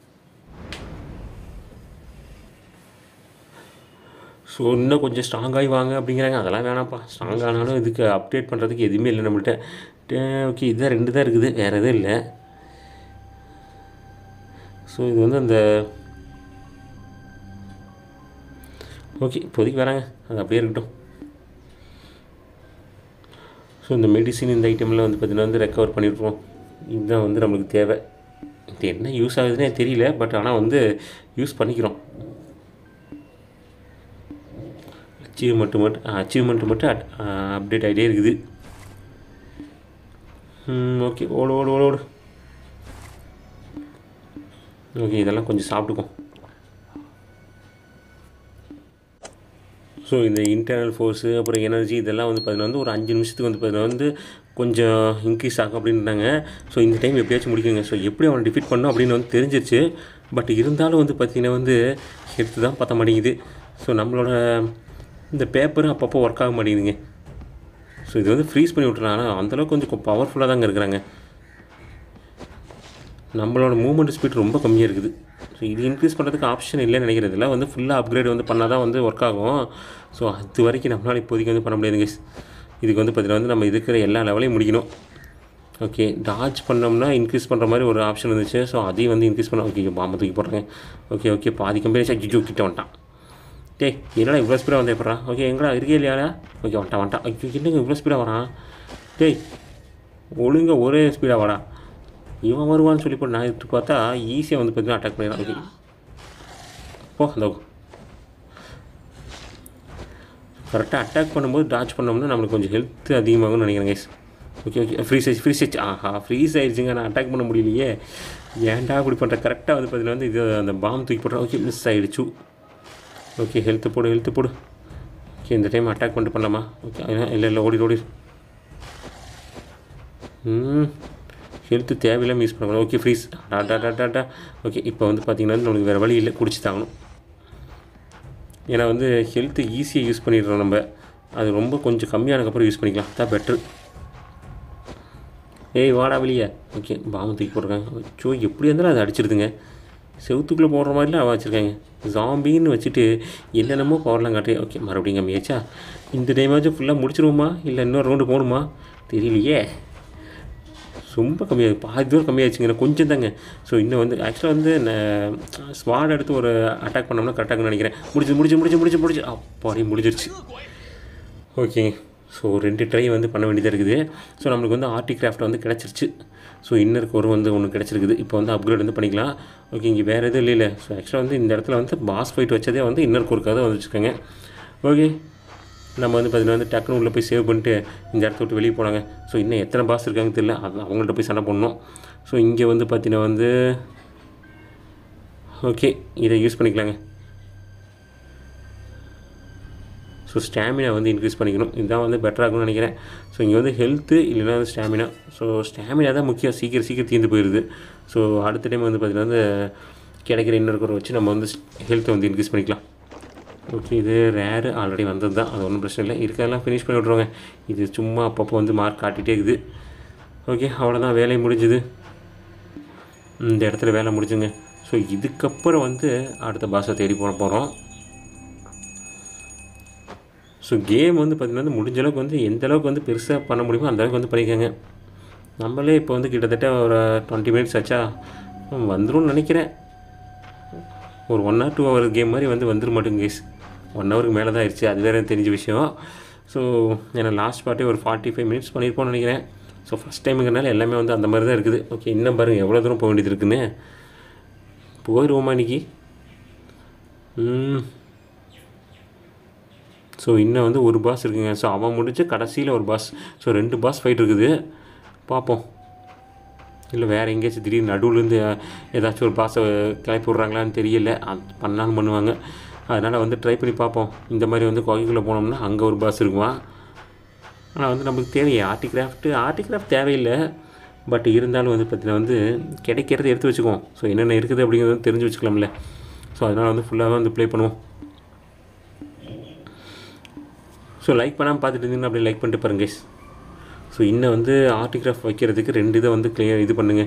ஸோ இன்னும் கொஞ்சம் ஸ்ட்ராங்காகி வாங்க அப்படிங்கிறாங்க அதெல்லாம் வேணாம்ப்பா ஸ்ட்ராங் ஆனாலும் இதுக்கு அப்டேட் பண்ணுறதுக்கு எதுவுமே இல்லை நம்மள்கிட்ட ஓகே இதுதான் ரெண்டு தான் இருக்குது வேறு எதுவும் இல்லை ஸோ இது வந்து அந்த ஓகே இப்போதைக்கு வராங்க அது அப்படியே இருக்கட்டும் ஸோ இந்த மெடிசின் இந்த ஐட்டம்லாம் வந்து பார்த்திங்கன்னா வந்து ரெக்கவர் பண்ணியிருக்கோம் இதுதான் வந்து நம்மளுக்கு தேவை இது என்ன யூஸ் ஆகுதுன்னே தெரியல பட் ஆனால் வந்து யூஸ் பண்ணிக்கிறோம் அச்சீவ்மெண்ட்டு மட்டும் அச்சீவ்மெண்ட்டு மட்டும் அப்டேட் ஆகிட்டே இருக்குது ஓகே ஓடு ஓடு ஓடு ஓடு ஓகே இதெல்லாம் கொஞ்சம் சாப்பிட்டுக்கும் ஸோ இந்த இன்டர்னல் ஃபோர்ஸு அப்புறம் எனர்ஜி இதெல்லாம் வந்து பார்த்தீங்கன்னா வந்து ஒரு அஞ்சு நிமிஷத்துக்கு வந்து பார்த்தீங்கன்னா வந்து கொஞ்சம் இன்க்ரீஸ் ஆகும் அப்படின்ட்டாங்க ஸோ இந்த டைம் எப்படியாச்சும் முடிக்குங்க ஸோ எப்படி அவனை டிஃபீட் பண்ணோம் அப்படின்னு வந்து தெரிஞ்சிருச்சு பட் இருந்தாலும் வந்து பார்த்திங்கன்னா வந்து எடுத்து தான் பற்ற மாட்டேங்குது ஸோ நம்மளோட இந்த பேப்பரும் அப்பப்போ ஒர்க் ஆக மாட்டேங்குதுங்க ஸோ இது வந்து ஃப்ரீஸ் பண்ணி விட்றாங்க ஆனால் அந்தளவுக்கு கொஞ்சம் பவர்ஃபுல்லாக தாங்க இருக்கிறாங்க நம்மளோட மூவ்மெண்ட் ஸ்பீட் ரொம்ப கம்மியாக இருக்குது ஸோ இது இன்க்ரீஸ் பண்ணுறதுக்கு ஆப்ஷன் இல்லைன்னு நினைக்கிறது இல்லை வந்து ஃபுல்லாக அப்கிரேட் வந்து பண்ணால் தான் வந்து ஒர்க் ஆகும் ஸோ அது வரைக்கும் நம்மளால் இப்போதைக்கு வந்து பண்ண முடியாதுங்க இதுக்கு வந்து பார்த்தீங்கன்னா வந்து நம்ம இருக்கிற எல்லா லெவலையும் முடிக்கணும் ஓகே டாச் பண்ணோம்னா இன்க்ரீஸ் பண்ணுற மாதிரி ஒரு ஆப்ஷன் இருந்துச்சு ஸோ அதையும் வந்து இன்க்ரீஸ் பண்ண ஓகே பாம்பு தூக்கி போடுறேன் ஓகே ஓகே பாதி கம்பெனி அஜிஜோ கிட்ட வந்துட்டான் டேய் என்னடா இவ்வளோ ஸ்பீடாக வந்து எப்படா ஓகே எங்கடா இருக்கே இல்லையாடா ஓகே வந்துட்டான் வந்துட்டான் ஐயோ என்னங்க இவ்வளோ ஸ்பீடாக வரான் டேய் ஒழுங்கா ஒரே ஸ்பீடாக வாடா இவன் வருவான்னு சொல்லி போட்டு நான் எடுத்து பார்த்தா ஈஸியாக வந்து பார்த்தீங்கன்னா அட்டாக் பண்ணிடலாம் ஓகே போ அந்த கரெக்டாக அட்டாக் பண்ணும்போது டாச் பண்ணோம்னா நம்மளுக்கு கொஞ்சம் ஹெல்த் அதிகமாகும்னு நினைக்கிறேன் கைஸ் ஓகே ஓகே ஃப்ரீஸ் ஆயிடுச்சு ஃப்ரீஸ் ஆயிடுச்சு ஆஹா ஃப்ரீஸ் ஆயிடுச்சுங்க நான் அட்டாக் பண்ண முடியலையே ஏன்டா இப்படி பண்ணுற கரெக்டாக வந்து பார்த்தீங்கன்னா வந்து இது அந்த பாம் தூக்கி போடுறேன் ஓகே மிஸ் ஆகிடுச்சு ஓகே ஹெல்த்து போடு ஹெல்த்து போடு ஓகே இந்த டைம் அட்டாக் பண்ணிட்டு பண்ணலாமா ஓகே இல்லை இல்லை ஓடி ஓடி ம் ஹெல்த்து தேவையில்லாமல் யூஸ் பண்ணக்கூடாது ஓகே ஃப்ரீஸ் டா டா டா டா டா ஓகே இப்போ வந்து பார்த்திங்கன்னா நம்மளுக்கு வேறு வழி இல்லை குடிச்சு தாங்கணும் ஏன்னா வந்து ஹெல்த்து ஈஸியாக யூஸ் பண்ணிடுறோம் நம்ம அது ரொம்ப கொஞ்சம் கம்மியானதுக்கப்புறம் யூஸ் பண்ணிக்கலாம் தான் பெட்ரு ஏய் வாடா வெளியே ஓகே பாம்பு தூக்கி போட்டிருக்காங்க சோ எப்படி இருந்தாலும் அதை அடிச்சிடுதுங்க செவுத்துக்குள்ளே போடுற மாதிரிலாம் அவன் வச்சுருக்காங்க ஜாம்பின்னு வச்சுட்டு என்னென்னமோ பவர்லாம் காட்டி ஓகே மறுபடியும் கம்மியாச்சா இந்த டைமாச்சும் ஃபுல்லாக முடிச்சிருவோமா இல்லை இன்னொரு ரவுண்டு போகணுமா தெரியலையே ரொம்ப கம்மியாக பாதி தூரம் கம்மியாச்சுங்க இன்னும் கொஞ்சம் தாங்க ஸோ இன்னும் வந்து ஆக்சுவலாக வந்து ஸ்வாட் எடுத்து ஒரு அட்டாக் பண்ணோம்னா கரெக்டாக நினைக்கிறேன் முடிச்சு முடிச்சு முடிச்சு முடிச்சு முடிச்சு அப்பாடி முடிஞ்சிருச்சு ஓகேங்க ஸோ ரெண்டு ட்ரை வந்து பண்ண வேண்டியதாக இருக்குது ஸோ நம்மளுக்கு வந்து ஆர்டி கிராஃப்ட் வந்து கிடச்சிருச்சு ஸோ இன்னருக்கு ஒரு வந்து ஒன்று கிடச்சிருக்குது இப்போ வந்து அப்கிரேட் வந்து பண்ணிக்கலாம் ஓகே இங்கே வேறு எதுவும் இல்லை ஸோ ஆக்சுவலாக வந்து இந்த இடத்துல வந்து பாஸ் ஃபைட் வச்சதே வந்து இன்னருக்கு ஒருக்காக தான் வந்து வச்சுருக்காங்க ஓகே நம்ம வந்து பார்த்தீங்கன்னா வந்து டக்குனு உள்ளே போய் சேவ் பண்ணிட்டு இந்த இடத்த விட்டு வெளியே போனாங்க ஸோ இன்னும் எத்தனை பாஸ் இருக்காங்கன்னு தெரியல அது அவங்கள்ட்ட போய் சண்டை போடணும் ஸோ இங்கே வந்து பார்த்தீங்கன்னா வந்து ஓகே இதை யூஸ் பண்ணிக்கலாங்க ஸோ ஸ்டாமினா வந்து இன்க்ரீஸ் பண்ணிக்கணும் இதுதான் வந்து பெட்டராக இருக்கும்னு நினைக்கிறேன் ஸோ இங்கே வந்து ஹெல்த்து இல்லைன்னா வந்து ஸ்டாமினா ஸோ ஸ்டாமினா தான் முக்கியம் சீக்கிரம் சீக்கிரம் தீர்ந்து போயிடுது ஸோ அடுத்த டைம் வந்து பார்த்திங்கன்னா வந்து கிடைக்கிற இன்னொரு வச்சு நம்ம வந்து ஹெல்த்தை வந்து இன்க்ரீஸ் பண்ணிக்கலாம் ஓகே இது ரேரு ஆல்ரெடி வந்தது தான் அது ஒன்றும் பிரச்சனை இல்லை இருக்கிறதெல்லாம் ஃபினிஷ் பண்ணி விட்ருவாங்க இது சும்மா அப்பப்போ வந்து மார்க் காட்டிகிட்டே இருக்குது ஓகே அவ்வளோதான் வேலை முடிஞ்சுது இந்த இடத்துல வேலை முடிஞ்சுங்க ஸோ இதுக்கப்புறம் வந்து அடுத்த பாஸை தேடி போக போகிறோம் ஸோ கேம் வந்து பார்த்திங்கன்னா வந்து முடிஞ்ச அளவுக்கு வந்து எந்த அளவுக்கு வந்து பெருசாக பண்ண முடியுமோ அந்த அளவுக்கு வந்து பண்ணிக்கோங்க நம்மளே இப்போ வந்து கிட்டத்தட்ட ஒரு டுவெண்ட்டி மினிட்ஸ் ஆச்சா வந்துரும்னு நினைக்கிறேன் ஒரு one hour two hour game மாதிரி வந்து வந்துட மாட்டேங்க கேஸ் ஒன் ஹவருக்கு மேலே தான் ஆயிடுச்சு அது வேறு தெரிஞ்ச விஷயம் ஸோ ஏன்னா லாஸ்ட் பார்ட்டே ஒரு ஃபார்ட்டி ஃபைவ் மினிட்ஸ் பண்ணியிருப்போம்னு நினைக்கிறேன் ஸோ ஃபஸ்ட் டைமுங்கிறனால எல்லாமே வந்து அந்த மாதிரி தான் இருக்குது ஓகே இன்னும் பாருங்கள் எவ்வளோ தூரம் போக வேண்டியது இருக்குன்னு போயிடுவோமா இன்னைக்கு ம் ஸோ இன்னும் வந்து ஒரு பாஸ் இருக்குங்க ஸோ அவன் முடிஞ்சு கடைசியில் ஒரு பாஸ் ஸோ ரெண்டு பாஸ் ஃபைட் இருக்குது பார்ப்போம் இல்லை வேறு எங்கேயாச்சும் திடீர்னு நடுவுலேருந்து ஏதாச்சும் ஒரு பாஸை கிளப்பி விட்றாங்களான்னு தெரியல அது பண்ணாலும் பண்ணுவாங்க அதனால் வந்து ட்ரை பண்ணி பார்ப்போம் இந்த மாதிரி வந்து குகைக்குள்ளே போனோம்னா அங்கே ஒரு பாஸ் இருக்குவான் ஆனால் வந்து நமக்கு தேவையே ஆர்டி கிராஃப்ட்டு ஆர்டி கிராஃப்ட் தேவையில்லை பட் இருந்தாலும் வந்து பார்த்தீங்கன்னா வந்து கிடைக்கிறத எடுத்து வச்சுக்குவோம் ஸோ என்னென்ன இருக்குது அப்படிங்கிறது வந்து தெரிஞ்சு வச்சுக்கலாம்ல ஸோ அதனால் வந்து ஃபுல்லாக வந்து ப்ளே பண்ணுவோம் ஸோ லைக் பண்ணாமல் பார்த்துட்டு இருந்தீங்கன்னா அப்படியே லைக் பண்ணிட்டு பாருங்க guys. ஸோ இன்னும் வந்து ஆர்டிகிராஃப் வைக்கிறதுக்கு ரெண்டு இதை வந்து கிளியர் இது பண்ணுங்க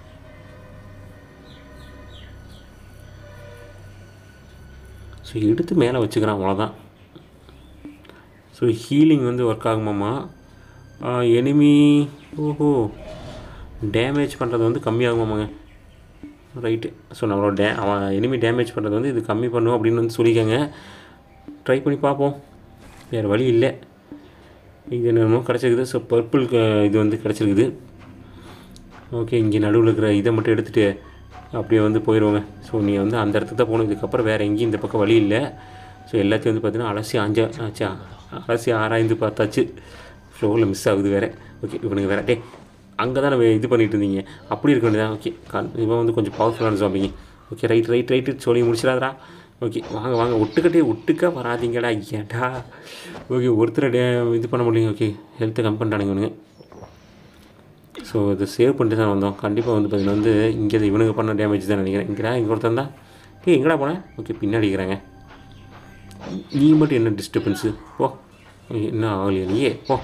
ஸோ எடுத்து மேலே வச்சுக்கிறான் அவ்வளோதான் ஸோ ஹீலிங் வந்து ஒர்க் ஆகுமாம்மா எனிமி ஓஹோ டேமேஜ் பண்ணுறது வந்து கம்மியாகுமாமாங்க ரைட்டு ஸோ நம்மளோட டே அவன் எனிமி டேமேஜ் பண்ணுறது வந்து இது கம்மி பண்ணும் அப்படின்னு வந்து சொல்லிக்கோங்க ட்ரை பண்ணி பார்ப்போம் வேறு வழி இல்லை இது என்னமோ கிடச்சிருக்குது ஸோ பர்பிள் இது வந்து கிடச்சிருக்குது ஓகே இங்கே நடுவில் இருக்கிற இதை மட்டும் எடுத்துகிட்டு அப்படியே வந்து போயிடுவோங்க ஸோ நீ வந்து அந்த இடத்துக்கு தான் போகணும் இதுக்கப்புறம் வேறு எங்கேயும் இந்த பக்கம் வழி இல்லை ஸோ எல்லாத்தையும் வந்து பார்த்தீங்கன்னா அலசி ஆஞ்சா ஆச்சா அலசி ஆராய்ந்து பார்த்தாச்சு ஃப்ளோவில் மிஸ் ஆகுது வேறு ஓகே இவனுக்கு வேறு டே அங்கே தான் நம்ம இது பண்ணிட்டு இருந்தீங்க அப்படி இருக்க வேண்டியதான் ஓகே கண் இவன் வந்து கொஞ்சம் பவர்ஃபுல்லான ஜாம்பிங்க ஓகே ரைட் ரைட் ரைட்டு சொல்லி முடிச்சிடாதடா ஓகே வாங்க வாங்க ஒட்டுக்கட்டே ஒட்டுக்க வராதீங்கடா ஏடா ஓகே ஒருத்தர் டே இது பண்ண முடியல ஓகே ஹெல்த்தை கம் பண்ணிட்டானுங்க இவனுங்க ஸோ இதை சேவ் பண்ணிட்டு தான் வந்தோம் கண்டிப்பாக வந்து பார்த்தீங்கன்னா வந்து இங்கே இவனுக்கு பண்ண டேமேஜ் தான் நினைக்கிறேன் இங்கடா இங்கே ஒருத்தன் தான் ஏய் எங்கடா போனேன் ஓகே பின்னாடி இருக்கிறாங்க நீ மட்டும் என்ன டிஸ்டர்பன்ஸு ஓ என்ன ஆகலையா நீயே ஓ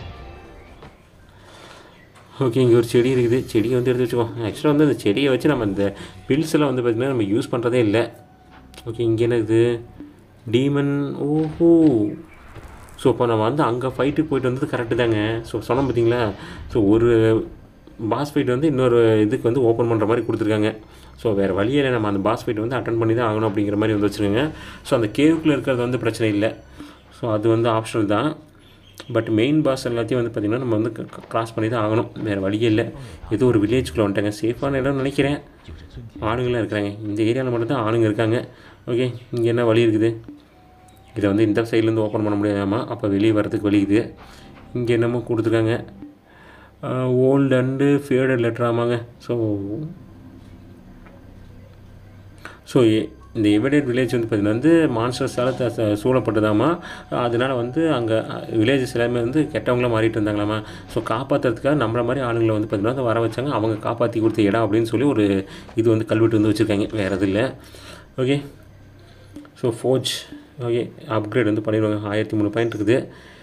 ஓகே இங்கே ஒரு செடி இருக்குது செடியை வந்து எடுத்து வச்சுக்கோ ஆக்சுவலாக வந்து அந்த செடியை வச்சு நம்ம இந்த பில்ஸ் எல்லாம் வந்து பார்த்திங்கன்னா நம்ம யூஸ் பண்ணுறதே இல்லை ஓகே இங்கே என்ன இருக்குது டீமன் ஓஹோ ஸோ இப்போ நம்ம வந்து அங்கே ஃபைட்டுக்கு போயிட்டு வந்தது கரெக்டு தாங்க ஸோ சொன்னோம் பார்த்தீங்களா ஸோ ஒரு பாஸ் ஃபைட் வந்து இன்னொரு இதுக்கு வந்து ஓப்பன் பண்ணுற மாதிரி கொடுத்துருக்காங்க ஸோ வேறு வழியே இல்லை நம்ம அந்த பாஸ் ஃபைட் வந்து அட்டன் பண்ணி தான் ஆகணும் அப்படிங்கிற மாதிரி வந்து வச்சுருங்க ஸோ அந்த கேவுக்குள்ளே இருக்கிறது வந்து பிரச்சனை இல்லை ஸோ அது வந்து ஆப்ஷனல் தான் பட் மெயின் பாஸ் எல்லாத்தையும் வந்து பார்த்திங்கன்னா நம்ம வந்து கிராஸ் பண்ணி தான் ஆகணும் வேறு வழியே இல்லை ஏதோ ஒரு வில்லேஜுக்குள்ளே வந்துட்டாங்க சேஃபான இடம்னு நினைக்கிறேன் ஆளுங்களாம் இருக்கிறாங்க இந்த ஏரியாவில் மட்டும் தான் ஆளுங்க இருக்காங்க ஓகே இங்கே என்ன வழி இருக்குது இதை வந்து இந்த சைட்லேருந்து ஓப்பன் பண்ண முடியாதாமா அப்போ வெளியே வரதுக்கு வழி இது இங்கே என்னமோ கொடுத்துருக்காங்க ஓல்டு அண்டு ஃபேடட் லெட்டர் ஆமாங்க ஸோ ஸோ இந்த எவடேட் வில்லேஜ் வந்து பார்த்திங்கன்னா வந்து மான்ஸ்டர்ஸால் த- ச- சூழப்பட்டதாமா அதனால் வந்து அங்கே வில்லேஜஸ் எல்லாமே வந்து கெட்டவங்களாம் மாறிட்டு இருந்தாங்களாமா ஸோ காப்பாற்றுறதுக்காக நம்மள மாதிரி ஆளுங்களை வந்து பார்த்திங்கன்னா வந்து வர வச்சாங்க அவங்க காப்பாற்றி கொடுத்த இடம் அப்படின்னு சொல்லி ஒரு இது வந்து கல்வெட்டு வந்து வச்சுருக்காங்க வேறு எதுவும் இல்லை okay so forge okay upgrade வந்து பண்ணிடுவாங்க ஆயிரத்தி மூணு பாயிண்ட் இருக்குது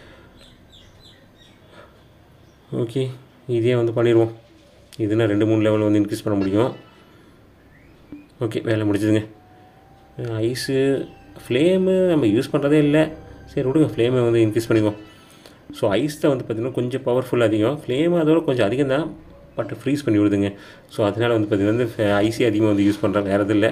ஓகே இதே வந்து பண்ணிடுவோம் இதுனா ரெண்டு மூணு லெவல் வந்து இன்க்ரீஸ் பண்ண முடியும் ஓகே வேலை முடிஞ்சதுங்க ஐஸு ஃப்ளேமு நம்ம யூஸ் பண்ணுறதே இல்லை சரி விடுங்க ஃப்ளேமை வந்து இன்க்ரீஸ் பண்ணிக்குவோம் ஸோ ஐஸ் தான் வந்து பார்த்திங்கன்னா கொஞ்சம் பவர்ஃபுல் அதிகம் ஃப்ளேம் அதோட கொஞ்சம் அதிகம் தான் பட் ஃப்ரீஸ் பண்ணி விடுதுங்க ஸோ அதனால் வந்து பார்த்திங்கன்னா வந்து ஐஸே அதிகமாக வந்து யூஸ் பண்ணுறேன் வேறு எதுவும் இல்லை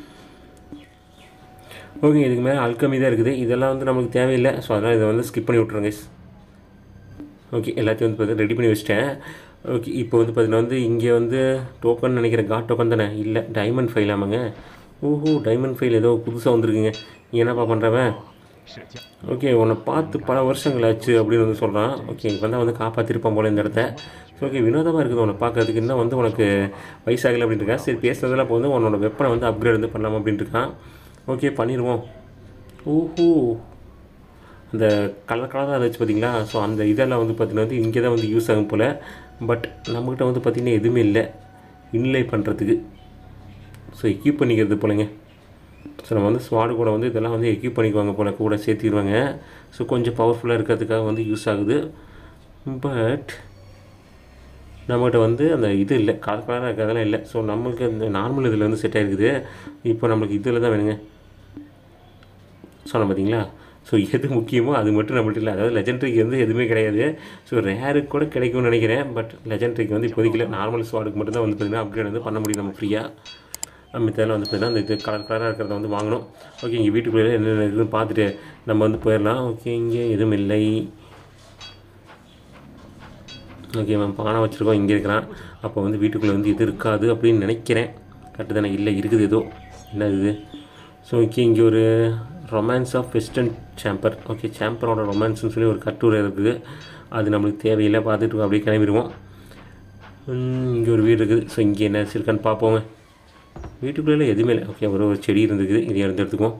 ஓகே இதுக்கு மேலே அல்கமி தான் இருக்குது இதெல்லாம் வந்து நமக்கு தேவையில்லை ஸோ அதனால் இதை வந்து ஸ்கிப் பண்ணி விட்ருங்க guys. ஓகே எல்லாத்தையும் வந்து பார்த்தீங்கன்னா ரெடி பண்ணி வச்சிட்டேன் ஓகே இப்போ வந்து பார்த்தீங்கன்னா வந்து இங்கே வந்து டோக்கன் நினைக்கிறேன் காட் டோக்கன் தானே இல்லை டைமண்ட் ஃபைல் ஆமாங்க ஓஹோ டைமண்ட் ஃபைல் ஏதோ புதுசாக வந்திருக்குங்க நீ என்னப்பா பண்ணுறவன் 是将 ஓகே உன்னை பார்த்து பல வருஷங்கள் ஆச்சு அப்படின்னு வந்து சொல்கிறான் ஓகே இங்கே வந்தால் வந்து காப்பாற்றிருப்பான் போல இந்த இடத்த ஸோ ஓகே வினோதமாக இருக்குது உன்னை பார்க்கறதுக்கு இன்னும் வந்து உனக்கு வயசாகலை அப்படின்ட்டு இருக்கான் சரி பேசுறதெல்லாம் இப்போ வந்து உன்னோட வெப்பனை வந்து அப்கிரேட் வந்து பண்ணலாம் அப்படின்ட்டு இருக்கான் ஓகே பண்ணிடுவோம் ஓஹோ அந்த கலர் கலராக இருந்துச்சு பார்த்தீங்களா ஸோ அந்த இதெல்லாம் வந்து பார்த்தீங்கன்னா வந்து இங்கே தான் வந்து யூஸ் ஆகும் போல் பட் நம்மக்கிட்ட வந்து பார்த்திங்கன்னா எதுவுமே இல்லை இன்லை பண்ணுறதுக்கு ஸோ எக்யூப் பண்ணிக்கிறது போலங்க ஸோ நம்ம வந்து ஸ்வாடு கூட வந்து இதெல்லாம் வந்து எக்யூப் பண்ணிக்குவாங்க போல கூட சேர்த்திடுவாங்க ஸோ கொஞ்சம் பவர்ஃபுல்லாக இருக்கிறதுக்காக வந்து யூஸ் ஆகுது பட் நம்மகிட்ட வந்து அந்த இது இல்லை கலர் கலராக இருக்கிறதெல்லாம் இல்லை ஸோ நம்மளுக்கு அந்த நார்மல் இதில் வந்து செட் ஆகிருக்குது இப்போ நம்மளுக்கு இதில் தான் வேணுங்க சொன்னேன் பார்த்தீங்களா ஸோ எது முக்கியமோ அது மட்டும் நம்மள்ட்ட இல்லை அதாவது லெஜெண்ட்ரிக்கு வந்து எதுவுமே கிடையாது ஸோ ரேருக்கு கூட கிடைக்கும்னு நினைக்கிறேன் பட் லெஜெண்ட்ரிக்கு வந்து இப்போதைக்கு இல்லை நார்மல் ஸ்வாடுக்கு மட்டும் தான் வந்து பார்த்திங்கன்னா அப்கிரேட் வந்து பண்ண முடியும் நம்ம ஃப்ரீயாக மித்தெல்லாம் வந்து பார்த்திங்கன்னா அந்த இது கலர் கலராக இருக்கிறத வந்து வாங்கணும் ஓகே இங்கே வீட்டுக்குள்ளே என்னென்ன இருக்குதுன்னு பார்த்துட்டு நம்ம வந்து போயிடலாம் ஓகே இங்கே எதுவும் இல்லை ஓகே மேம் பானை வச்சுருக்கோம் இங்கே இருக்கிறான் அப்போ வந்து வீட்டுக்குள்ளே வந்து இது இருக்காது அப்படின்னு நினைக்கிறேன் கரெக்டு தானே இல்லை இருக்குது ஏதோ என்ன இது ஸோ ஓகே இங்கே ஒரு romance of western chamber okay சாம்பரோட ரொமான்ஸ்னு சொல்லி ஒரு கட்டுரை இருக்குது அது நம்மளுக்கு தேவையில்லை பார்த்துட்டு அப்படியே கிளம்பிடுவோம் இங்கே ஒரு வீடு இருக்குது ஸோ இங்கே என்ன இருக்கான்னு பார்ப்போங்க வீட்டுக்குள்ளே எதுவுமே இல்லை ஓகே ஒரு ஒரு செடி இருந்துக்குது இதை எடுத்து எடுத்துக்குவோம்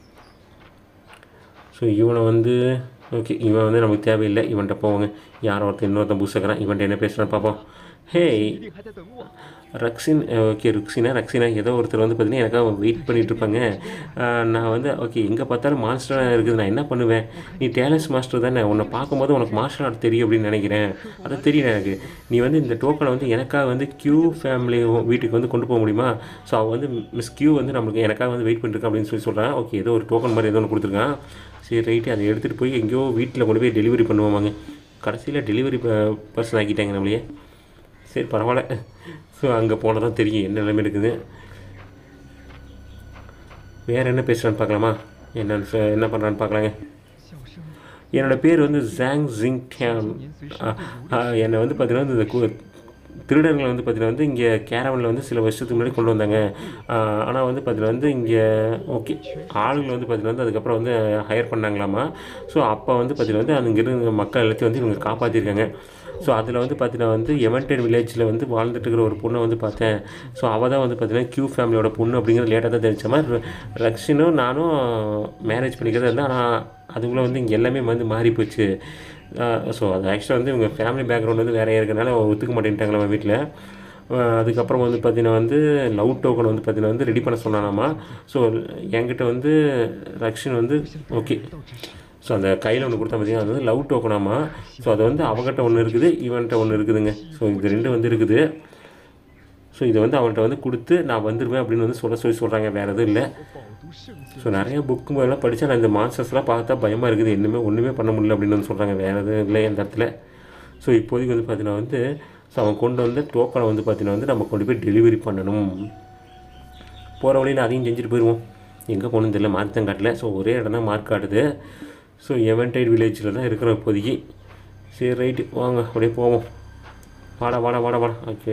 ஸோ இவனை வந்து ஓகே இவன் வந்து நமக்கு தேவையில்லை இவன்கிட்ட போவோங்க யாரோ ஒருத்தன் இன்னொருத்தன் புதுசாக்கிறான் இவன்ட்ட என்ன பேசுகிறான்னு பார்ப்போம் ஹே 一定还在等我。 ரக்ஸின் ஓகே ருக்ஸினா ரக்ஸினா ஏதோ ஒருத்தர் வந்து பார்த்தீங்கன்னா எனக்காக வெயிட் பண்ணிட்டு இருப்பாங்க அஹ், நான் வந்து ஓகே எங்கே பார்த்தாலும் மாஸ்டராக இருக்குது நான் என்ன பண்ணுவேன் நீ டேலன்ஸ் மாஸ்டர் தானே உன்னை பார்க்கும்போது உனக்கு மாஸ்டர் ஆர்ட் தெரியும் அப்படின்னு நினைக்கிறேன் அது தெரியும் எனக்கு நீ வந்து இந்த டோக்கனை வந்து எனக்காக வந்து கியூ ஃபேமிலி வீட்டுக்கு வந்து கொண்டு போக முடியுமா ஸோ அவள் வந்து மிஸ் கியூ வந்து நம்மளுக்கு எனக்காக வந்து வெயிட் பண்ணிருக்கா அப்படின்னு சொல்லி சொல்கிறான் ஓகே ஏதோ ஒரு டோக்கன் மாதிரி ஏதோ ஒன்று கொடுத்துருக்கான் சரி ரைட்டு அதை எடுத்துகிட்டு போய் எங்கேயோ வீட்டில் கொண்டு போய் டெலிவரி பண்ணுவாங்க கடைசியில் டெலிவரி பர்சன் ஆக்கிட்டாங்க நம்மளையே சரி பரவாயில்ல ஸோ அங்கே போனால் தான் தெரியும் என்ன நிலைமை இருக்குது வேறு என்ன பேசுகிறான்னு பார்க்கலாமா என்னன்னு சொ- என்ன பண்ணுறான்னு பார்க்கலாங்க 笑声 என்னோட பேர் வந்து ஜாங் ஜிங் டேன் என்னை வந்து பார்த்தீங்கன்னா இந்த கு- திருடர்களை வந்து பார்த்தீங்கன்னா வந்து இங்கே கேரவனில் வந்து சில வருஷத்துக்கு முன்னாடி கொண்டு வந்தாங்க ஆனால் வந்து பார்த்தீங்கன்னா வந்து இங்கே ஓகே ஆளுங்களை வந்து பார்த்தீங்கன்னா வந்து அதுக்கப்புறம் வந்து ஹையர் பண்ணாங்களாமா ஸோ அப்போ வந்து பார்த்தீங்கன்னா வந்து அங்கே இருந்த மக்கள் எல்லாத்தையும் வந்து இவங்க காப்பாற்றிருக்காங்க ஸோ அதில் வந்து பார்த்தீங்கன்னா வந்து எவன்டேட் வில்லேஜில் வந்து வாழ்ந்துட்டு இருக்கிற ஒரு பொண்ணை வந்து பார்த்தேன் ஸோ அவள் தான் வந்து பார்த்தீங்கன்னா கியூ ஃபேமிலியோட பொண்ணு அப்படிங்கிறது லேட்டாக தான் தெரிஞ்ச மாதிரி ரக்ஷனும் நானும் மேரேஜ் பண்ணிக்கிறதா இருந்தேன் ஆனால் அதுக்குள்ளே வந்து இங்கே எல்லாமே வந்து மாறி போச்சு ஸோ அது ஆக்சுவலாக வந்து இவங்க ஃபேமிலி பேக்ரவுண்ட் வந்து வேறையாக இருக்கிறனால ஒத்துக்க மாட்டேன்ட்டாங்க நம்ம வீட்டில் அதுக்கப்புறம் வந்து பார்த்தீங்கன்னா வந்து லவ் டோக்கன் வந்து பார்த்தீங்கன்னா வந்து ரெடி பண்ண சொன்னானாமா ஸோ என்கிட்ட வந்து ரக்ஷன் வந்து ஓகே ஸோ அந்த கையில் ஒன்று கொடுத்தா பார்த்தீங்கன்னா அது வந்து லவ் டோக்கனாமா ஸோ அது வந்து அவங்ககிட்ட ஒன்று இருக்குது இவன்கிட்ட ஒன்று இருக்குதுங்க ஸோ இது ரெண்டு வந்து இருக்குது ஸோ இதை வந்து அவன்கிட்ட வந்து கொடுத்து நான் வந்துடுவேன் அப்படின்னு வந்து சொல்ல சொல்லி சொல்கிறாங்க வேறு எதுவும் இல்லை 饱读圣训， ஸோ நிறைய புக்கு எல்லாம் படித்தா நான் இந்த மான்ஸ்டர்ஸ்லாம் பார்த்தா பயமாக இருக்குது இன்னுமே ஒன்றுமே பண்ண முடியல அப்படின்னு வந்து சொல்கிறாங்க வேறு எதுவும் இல்லை இந்த இடத்துல ஸோ இப்போதைக்கு வந்து பார்த்தீங்கன்னா வந்து ஸோ அவன் கொண்டு வந்து டோக்கனை வந்து பார்த்தீங்கன்னா வந்து நம்ம கொண்டு போய் டெலிவரி பண்ணணும் போகிற வழியில் அதையும் செஞ்சுட்டு போயிடுவோம் எங்கே போகணும்னு தெரியல மார்க் தான் காட்டல ஸோ ஒரே இடம் தான் மார்க் காட்டுது ஸோ எவன்டைட் வில்லேஜில் தான் இருக்கிறோம் இப்போதைக்கு சரி ரைட்டு வாங்க அப்படியே போவோம் வாடா வாடா வாடா வாடா ஓகே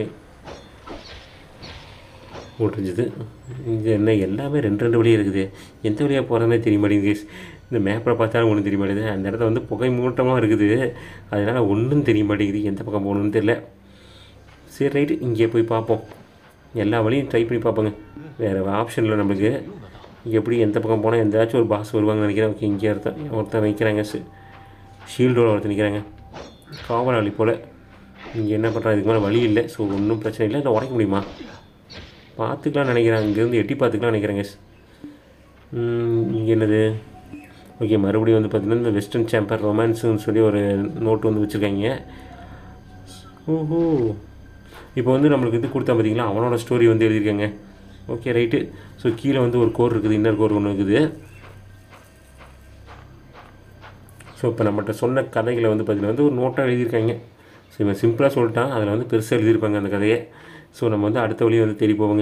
முடிஞ்சுது இங்கே என்ன எல்லாமே ரெண்டு ரெண்டு வழியாக இருக்குது எந்த வழியாக போகிறதுனே தெரிய மாட்டேங்குது guys. இந்த மேப்பில் பார்த்தாலும் ஒன்றும் தெரிய மாட்டேங்குது அந்த இடத்துல வந்து புகை மூட்டமாக இருக்குது அதனால் ஒன்றும் தெரிய மாட்டேங்குது எந்த பக்கம் போகணுன்னு தெரியல சரி ரைட்டு இங்கே போய் பார்ப்போம் எல்லா வழியும் ட்ரை பண்ணி பார்ப்போங்க வேறு ஆப்ஷன் இல்லை நம்மளுக்கு எப்படி எந்த பக்கம் போனால் எந்தாச்சும் ஒரு பாஸ் வருவாங்கன்னு நினைக்கிறேன் ஓகே இங்கே ஒருத்தன் ஒருத்தன் நிற்கிறாங்க ஷீல்டோட ஒருத்தர் நிற்கிறாங்க காவலாளி போல் இங்கே என்ன பண்ணுறாங்க இதுக்கு மேலே வழி இல்லை ஸோ ஒன்றும் பிரச்சனை இல்லை இதை உடைக்க முடியுமா பார்த்துக்கலாம் நினைக்கிறேன் இங்கேருந்து எட்டி பார்த்துக்கலாம் நினைக்கிறேங்க இங்கே என்னது ஓகே மறுபடியும் வந்து பார்த்திங்கன்னா இந்த வெஸ்டர்ன் சாம்பர் ரொமான்ஸுன்னு சொல்லி ஒரு நோட்டு வந்து வச்சுருக்காங்க ஓஹோ இப்போ வந்து நம்மளுக்கு இது கொடுத்தா பார்த்தீங்களா அவனோட ஸ்டோரி வந்து எழுதியிருக்காங்க ஓகே ரைட்டு ஸோ கீழே வந்து ஒரு கோர் இருக்குது இன்னர் கோர் ஒன்று இருக்குது ஸோ இப்போ நம்மகிட்ட சொன்ன கதைகளை வந்து பார்த்திங்கன்னா வந்து ஒரு நோட்டாக எழுதியிருக்காங்க ஸோ இவன் சிம்பிளாக சொல்லிட்டான் அதில் வந்து பெருசாக எழுதியிருப்பாங்க அந்த கதையை ஸோ நம்ம வந்து அடுத்த வழியை வந்து தேடி போவோங்க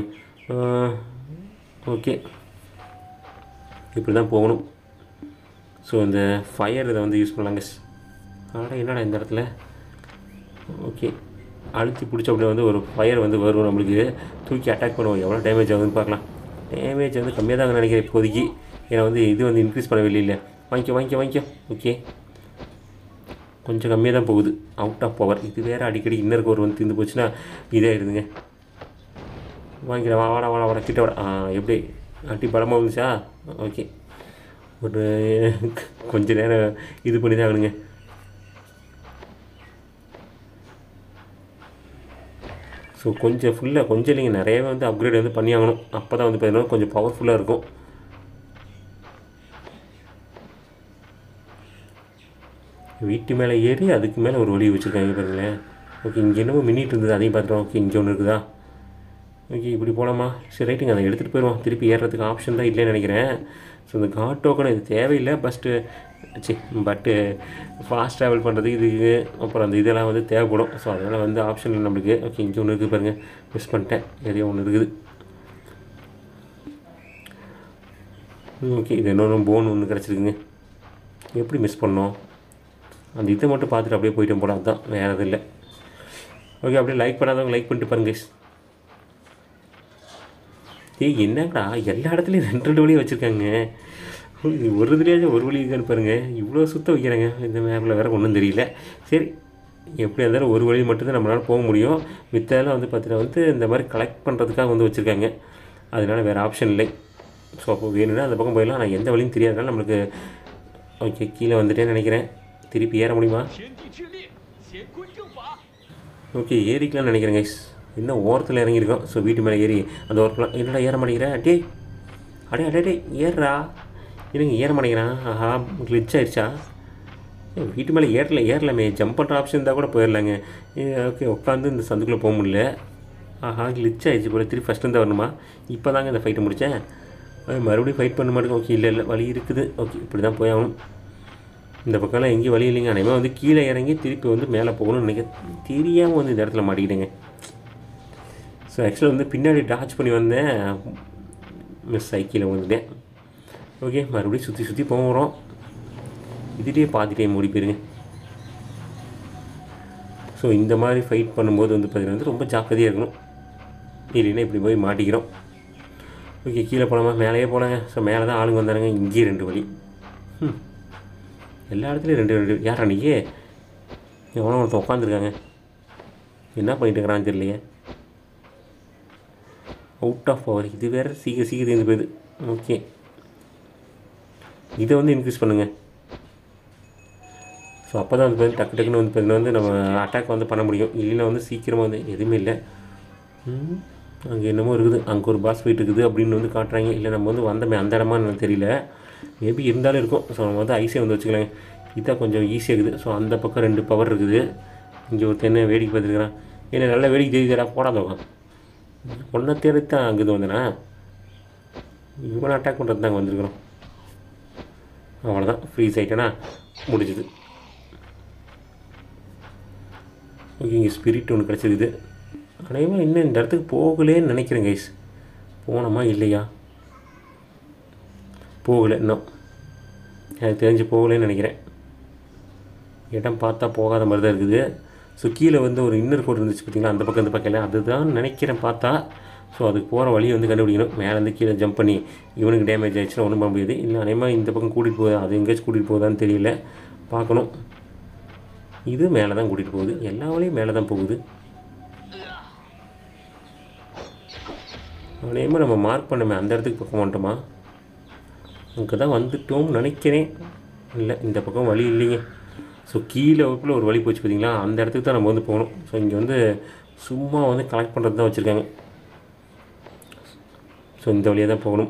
ஓகே இப்படி தான் போகணும் ஸோ இந்த ஃபயர் இதை வந்து யூஸ் பண்ணலாங்க ஆனால் என்னடா இந்த இடத்துல ஓகே அழுத்தி பிடிச்ச அப்படியே வந்து ஒரு ஃபயர் வந்து வரும் நம்மளுக்கு தூக்கி அட்டாக் பண்ணுவோம் எவ்வளோ டேமேஜ் ஆகுதுன்னு பார்க்கலாம் டேமேஜ் வந்து கம்மியாக தான் நினைக்கிறேன் இப்போதைக்கு ஏன்னா வந்து இது வந்து இன்க்ரீஸ் பண்ணவே இல்லை வாங்கிக்கோ வாங்கிக்கோ வாங்கிக்கோ ஓகே கொஞ்சம் கம்மியாக தான் போகுது அவுட் ஆஃப் பவர் இது வேறு அடிக்கடி இன்னருக்கு ஒரு வந்து தீர்ந்து போச்சுன்னா இதே ஆயிடுதுங்க வாங்கிக்கிறேன் வா வாடா வாடா வாடா கிட்ட வாடா ஆ எப்படி அட்டி பலமாக வந்துச்சா ஓகே ஒரு கொஞ்ச நேரம் இது பண்ணி தான் ஆகணுங்க ஸோ கொஞ்சம் ஃபுல்லாக கொஞ்சம் இல்லைங்க நிறையவே வந்து அப்கிரேட் வந்து பண்ணி ஆகணும் அப்போ தான் வந்து பார்த்தீங்கன்னா கொஞ்சம் பவர்ஃபுல்லாக இருக்கும் வீட்டு மேலே ஏறி அதுக்கு மேலே ஒரு வழி வச்சுருக்காங்க பாருங்களேன் ஓகே இங்கே என்னமோ மின்னிட்டு இருந்தது அதையும் பார்த்துட்டோம் ஓகே இங்கே ஒன்று இருக்குதா ஓகே இப்படி போகலாமா சரி ரைட்டுங்க அதை எடுத்துகிட்டு போயிடுவோம் திருப்பி ஏறுறதுக்கு ஆப்ஷன் தான் இல்லைன்னு நினைக்கிறேன் ஸோ இந்த காட் டோக்கன் இது தேவையில்லை பஸ்ட்டு சி பட்டு ஃபாஸ்ட் ட்ராவல் பண்ணுறது இதுக்கு அப்புறம் அந்த இதெல்லாம் வந்து தேவைப்படும் ஸோ அதனால் வந்து ஆப்ஷன் இல்லை நம்மளுக்கு ஓகே இங்கே ஒன்று இருக்குது பாருங்கள் மிஸ் பண்ணிட்டேன் எதையோ ஒன்று இருக்குது ஓகே இது இன்னொன்று போன் ஒன்று கிடச்சிருக்குங்க எப்படி மிஸ் பண்ணோம் அந்த இதை மட்டும் பார்த்துட்டு அப்படியே போயிட்டேன் போல அதுதான் வேறு எதுவும் இல்லை ஓகே அப்படியே லைக் பண்ணாதவங்க லைக் பண்ணிட்டு பாருங்க guys. ஏய் என்னங்கடா எல்லா இடத்துலையும் ரெண்டு ரெண்டு வழி வச்சுருக்காங்க ஒரு இதுலேயாச்சும் ஒரு வழி இருக்கான்னு பாருங்க இவ்வளோ சுத்த வைக்கிறாங்க இந்த மேப்பில் வேறு ஒன்றும் தெரியல சரி எப்படி இருந்தாலும் ஒரு வழி மட்டும்தான் நம்மளால் போக முடியும் மித்ததெல்லாம் வந்து பார்த்தீங்கன்னா வந்து இந்த மாதிரி கலெக்ட் பண்ணுறதுக்காக வந்து வச்சுருக்காங்க அதனால வேறு ஆப்ஷன் இல்லை ஸோ அப்போ வேணும்னா அந்த பக்கம் போயிடலாம் ஆனால் எந்த வழியும் தெரியாதனால நம்மளுக்கு ஓகே கீழே வந்துட்டேன்னு நினைக்கிறேன் திருப்பி ஏற முடியுமா 天地之裂，乾坤正法。 ஓகே ஏறிக்கலாம்னு நினைக்கிறேன் கைஸ் இன்னும் ஓரத்தில் இறங்கியிருக்கோம் ஸோ வீட்டு மேலே ஏறி அந்த ஓரத்தில் என்னடா ஏற மாட்டேங்கிறேன் டேய் அடே அடே டே ஏறுறா இருங்க ஏற மாட்டேங்கிறான் ஆஹா கிளிச் ஆயிடுச்சா ஏய், வீட்டு மேலே ஏறல ஏறலாமே ஜம்ப் பண்ணுற ஆப்ஷன் இருந்தால் கூட போயிடலாங்க ஓகே உட்காந்து இந்த சந்துக்குள்ளே போக முடியல ஆஹா கிளிச் ஆயிடுச்சு போல திருப்பி ஃபஸ்ட்டு தான் வரணுமா இப்போ தாங்க இந்த ஃபைட்டை முடித்தேன் மறுபடியும் ஃபைட் பண்ண மாட்டேங்க ஓகே இல்லை இல்லை வழி இருக்குது ஓகே இப்படி தான் போய் ஆகணும் இந்த பக்கம்லாம் எங்கேயும் வழி இல்லைங்க அனைவரும் வந்து கீழே இறங்கி திருப்பி வந்து மேலே போகணும்னு நினைக்க தெரியாமல் வந்து இந்த இடத்துல மாட்டிக்கிட்டேங்க ஸோ ஆக்சுவலாக வந்து பின்னாடி டாச் பண்ணி வந்தேன் மிஸ் சைக்கிளில் வந்துட்டேன் ஓகே மறுபடியும் சுற்றி சுற்றி போகிறோம் இதுலேயே பாதி டைம் ஓடி போயிருங்க ஸோ இந்த மாதிரி ஃபைட் பண்ணும்போது வந்து பார்த்திங்கன்னா வந்து ரொம்ப ஜாக்கிரதையாக இருக்கணும் இல்லைன்னா இப்படி போய் மாட்டிக்கிறோம் ஓகே கீழே போகலாமா மேலேயே போகலாங்க ஸோ மேலே தான் ஆளுங்க வந்தாருங்க இங்கேயே ரெண்டு வழி ம் எல்லா இடத்துலையும் ரெண்டு ரெண்டு யார் அன்றைக்கி எவனோ ஒருத்தன் உட்காந்துருக்காங்க என்ன பண்ணிட்டு இருக்கிறான்னு தெரியலையே அவுட் ஆஃப் பவர் இது வேறு சீக்கிரம் சீக்கிரம் தீர்ந்து போயிடுது ஓகே இதை வந்து இன்க்ரீஸ் பண்ணுங்கள் ஸோ அப்போ தான் வந்து பார்த்தீங்கன்னா டக்கு டக்குன்னு வந்து பார்த்தீங்கன்னா வந்து நம்ம அட்டாக் வந்து பண்ண முடியும் இல்லைன்னா வந்து சீக்கிரமாக வந்து எதுவுமே இல்லை அங்கே என்னமோ இருக்குது அங்கே ஒரு பாஸ் ஃபைட் இருக்குது அப்படின்னு வந்து காட்டுறாங்க இல்லை நம்ம வந்து வந்தமே அந்த இடமா எனக்கு தெரியல மேபி இருந்தாலும் இருக்கும் ஸோ நம்ம வந்து ஐஸே வந்து வச்சுக்கலாங்க இதான் கொஞ்சம் ஈஸியாக இருக்குது ஸோ அந்த பக்கம் ரெண்டு பவர் இருக்குது இங்கே ஒருத்தர் என்ன வேடிக்கை பார்த்துருக்குறான் என்ன நல்லா வேடிக்கை தெரியுதுடா போடாதவங்க ஒன்றை தேடி தான் அங்கே வந்தேனா இவனை அட்டாக் பண்ணுறது தாங்க வந்திருக்கிறோம் அவ்வளோதான் ஃப்ரீஸ் ஆகிட்டேனா முடிஞ்சுது ஓகே இங்கே ஸ்பிரிட் ஒன்று கிடச்சிருக்குது அனைவரும் இன்னும் இந்த இடத்துக்கு போகலேன்னு நினைக்கிறேன் கைஸ் போனோமா இல்லையா போகலை இன்னும் எனக்கு தெரிஞ்சு போகலேன்னு நினைக்கிறேன் இடம் பார்த்தா போகாத மாதிரி தான் இருக்குது ஸோ கீழே வந்து ஒரு இன்னர் கோட் இருந்துச்சு பார்த்தீங்களா அந்த பக்கம் இந்த பக்கம் இல்லை அதுதான் நினைக்கிறேன் பார்த்தா ஸோ அதுக்கு போகிற வழியை வந்து கண்டுபிடிக்கணும் மேலேருந்து கீழே ஜம்ப் பண்ணி இவனுக்கு டேமேஜ் ஆயிடுச்சுன்னா ஒன்றும் பண்ண முடியாது இல்லை அதேமாதிரி இந்த பக்கம் கூட்டிகிட்டு போகுது அது எங்கேயாச்சும் கூட்டிகிட்டு போகுதான்னு தெரியல பார்க்கணும் இது மேலே தான் கூட்டிகிட்டு போகுது எல்லா வழியும் மேலே தான் போகுது அதேமாதிரி நம்ம மார்க் பண்ணமே அந்த இடத்துக்கு பக்கம் வந்துட்டோமா அங்கே தான் வந்துட்டோம்னு நினைக்கிறேன் இல்லை இந்த பக்கம் வழி இல்லைங்க ஸோ கீழே வகுப்பில் ஒரு வழி போச்சு பார்த்தீங்களா அந்த இடத்துக்கு தான் நம்ம வந்து போகணும் ஸோ இங்கே வந்து சும்மா வந்து கலெக்ட் பண்ணுறது தான் வச்சுருக்காங்க ஸோ இந்த வழியாக தான் போகணும்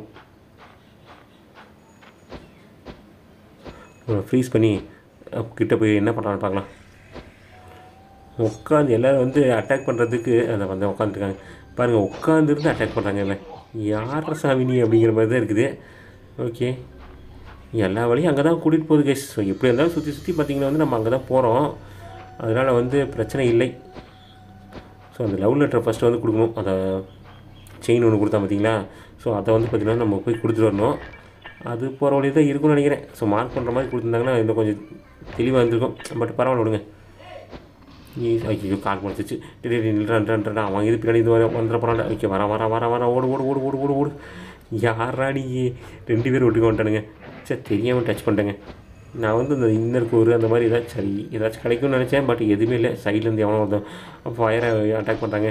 ஃப்ரீஸ் பண்ணி அஹ், கிட்ட போய் என்ன பண்ணுறான்னு பார்க்கலாம் உட்காந்து எல்லோரும் வந்து அட்டாக் பண்ணுறதுக்கு அதை வந்து உட்காந்துருக்காங்க பாருங்கள் உட்காந்துருந்து அட்டாக் பண்ணுறாங்க இல்லை யார சாமி நீ அப்படிங்கிற மாதிரி தான் இருக்குது ஓகே எல்லா வழியும் அங்கே தான் கூட்டிகிட்டு போகுது கேஸ் ஸோ எப்படி இருந்தாலும் சுற்றி சுற்றி பார்த்தீங்கன்னா வந்து நம்ம அங்கே தான் போகிறோம் அதனால் வந்து பிரச்சனை இல்லை ஸோ அந்த லவ் லெட்டரை ஃபஸ்ட்டு வந்து கொடுக்கணும் அதை செயின் ஒன்று கொடுத்தா பார்த்தீங்களா ஸோ அதை வந்து பார்த்திங்கன்னா நம்ம போய் கொடுத்துட்டு வரணும் அது போகிற வழி தான் இருக்கும்னு நினைக்கிறேன் ஸோ மார்க் பண்ணுற மாதிரி கொடுத்துருந்தாங்கன்னா இன்னும் கொஞ்சம் தெளிவாக இருந்திருக்கும் பட் பரவாயில்ல விடுங்க நீ ஐயோ கால் முடிச்சிச்சு நில்றான்றான்டா அவன் இது பின்னாடி இது வர வந்துட போகிறான்டா ஓகே வர வர வர வர ஓடு ஓடு ஓடு ஓடு ஓடு ஓடு யாரா நீ ரெண்டு பேரும் ஒட்டுக்க வந்துட்டானுங்க சரி தெரியாமல் டச் பண்ணிட்டேங்க நான் வந்து இந்த இன்னர் கோரு அந்த மாதிரி ஏதாச்சும் சரி ஏதாச்சும் கிடைக்கும்னு நினச்சேன் பட் எதுவுமே இல்லை சைட்லேருந்து எவனோ ஒருத்தன் ஃபயரை அட்டாக் பண்ணுறாங்க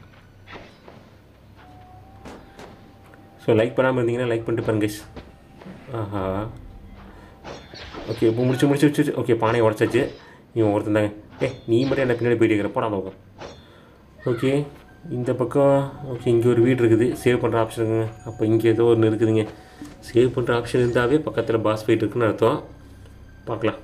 ஸோ லைக் பண்ணாமல் இருந்தீங்கன்னா லைக் பண்ணிட்டு பாருங்க guys. ஆஹா ஓகே இப்போ முடிச்சு முடிச்சு முடிச்சு ஓகே பானையை உடச்சாச்சு இவன் ஒருத்தன் தாங்க ஏ நீ மட்டும் என்ன பின்னாடி போயிட்டு இருக்கிற போடா அந்த பக்கம் ஓகே இந்த பக்கம் ஓகே இங்கே ஒரு வீடு இருக்குது சேவ் பண்ணுற ஆப்ஷன் இருக்குங்க அப்போ இங்கே ஏதோ ஒன்று இருக்குதுங்க சேவ் பண்ணுற ஆப்ஷன் இருந்தாவே பக்கத்தில் பாஸ் ஃபைட் இருக்குன்னு அர்த்தம் பார்க்கலாம்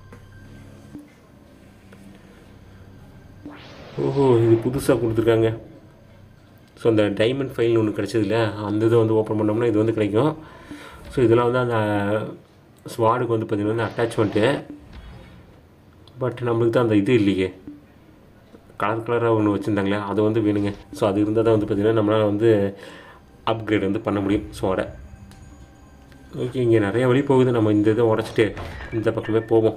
ஓஹோ இது புதுசாக கொடுத்துருக்காங்க ஸோ அந்த டைமண்ட் ஃபைல்னு ஒன்று கிடச்சதில்ல அந்த இதை வந்து ஓப்பன் பண்ணோம்னா இது வந்து கிடைக்கும் ஸோ இதெல்லாம் வந்து அந்த ஸ்வாடுக்கு வந்து பார்த்திங்கன்னா வந்து அட்டாச்மெண்ட்டு பட் நம்மளுக்கு தான் அந்த இது இல்லையே கலர் கலராக ஒன்று வச்சுருந்தாங்களே அது வந்து வேணுங்க ஸோ அது இருந்தால் தான் வந்து பார்த்திங்கன்னா நம்மளால் வந்து அப்கிரேட் வந்து பண்ண முடியும் ஸ்வாடை ஓகே இங்கே நிறைய வழி போகுது நம்ம இந்த இதை உடச்சிட்டு இந்த பக்கமே போவோம்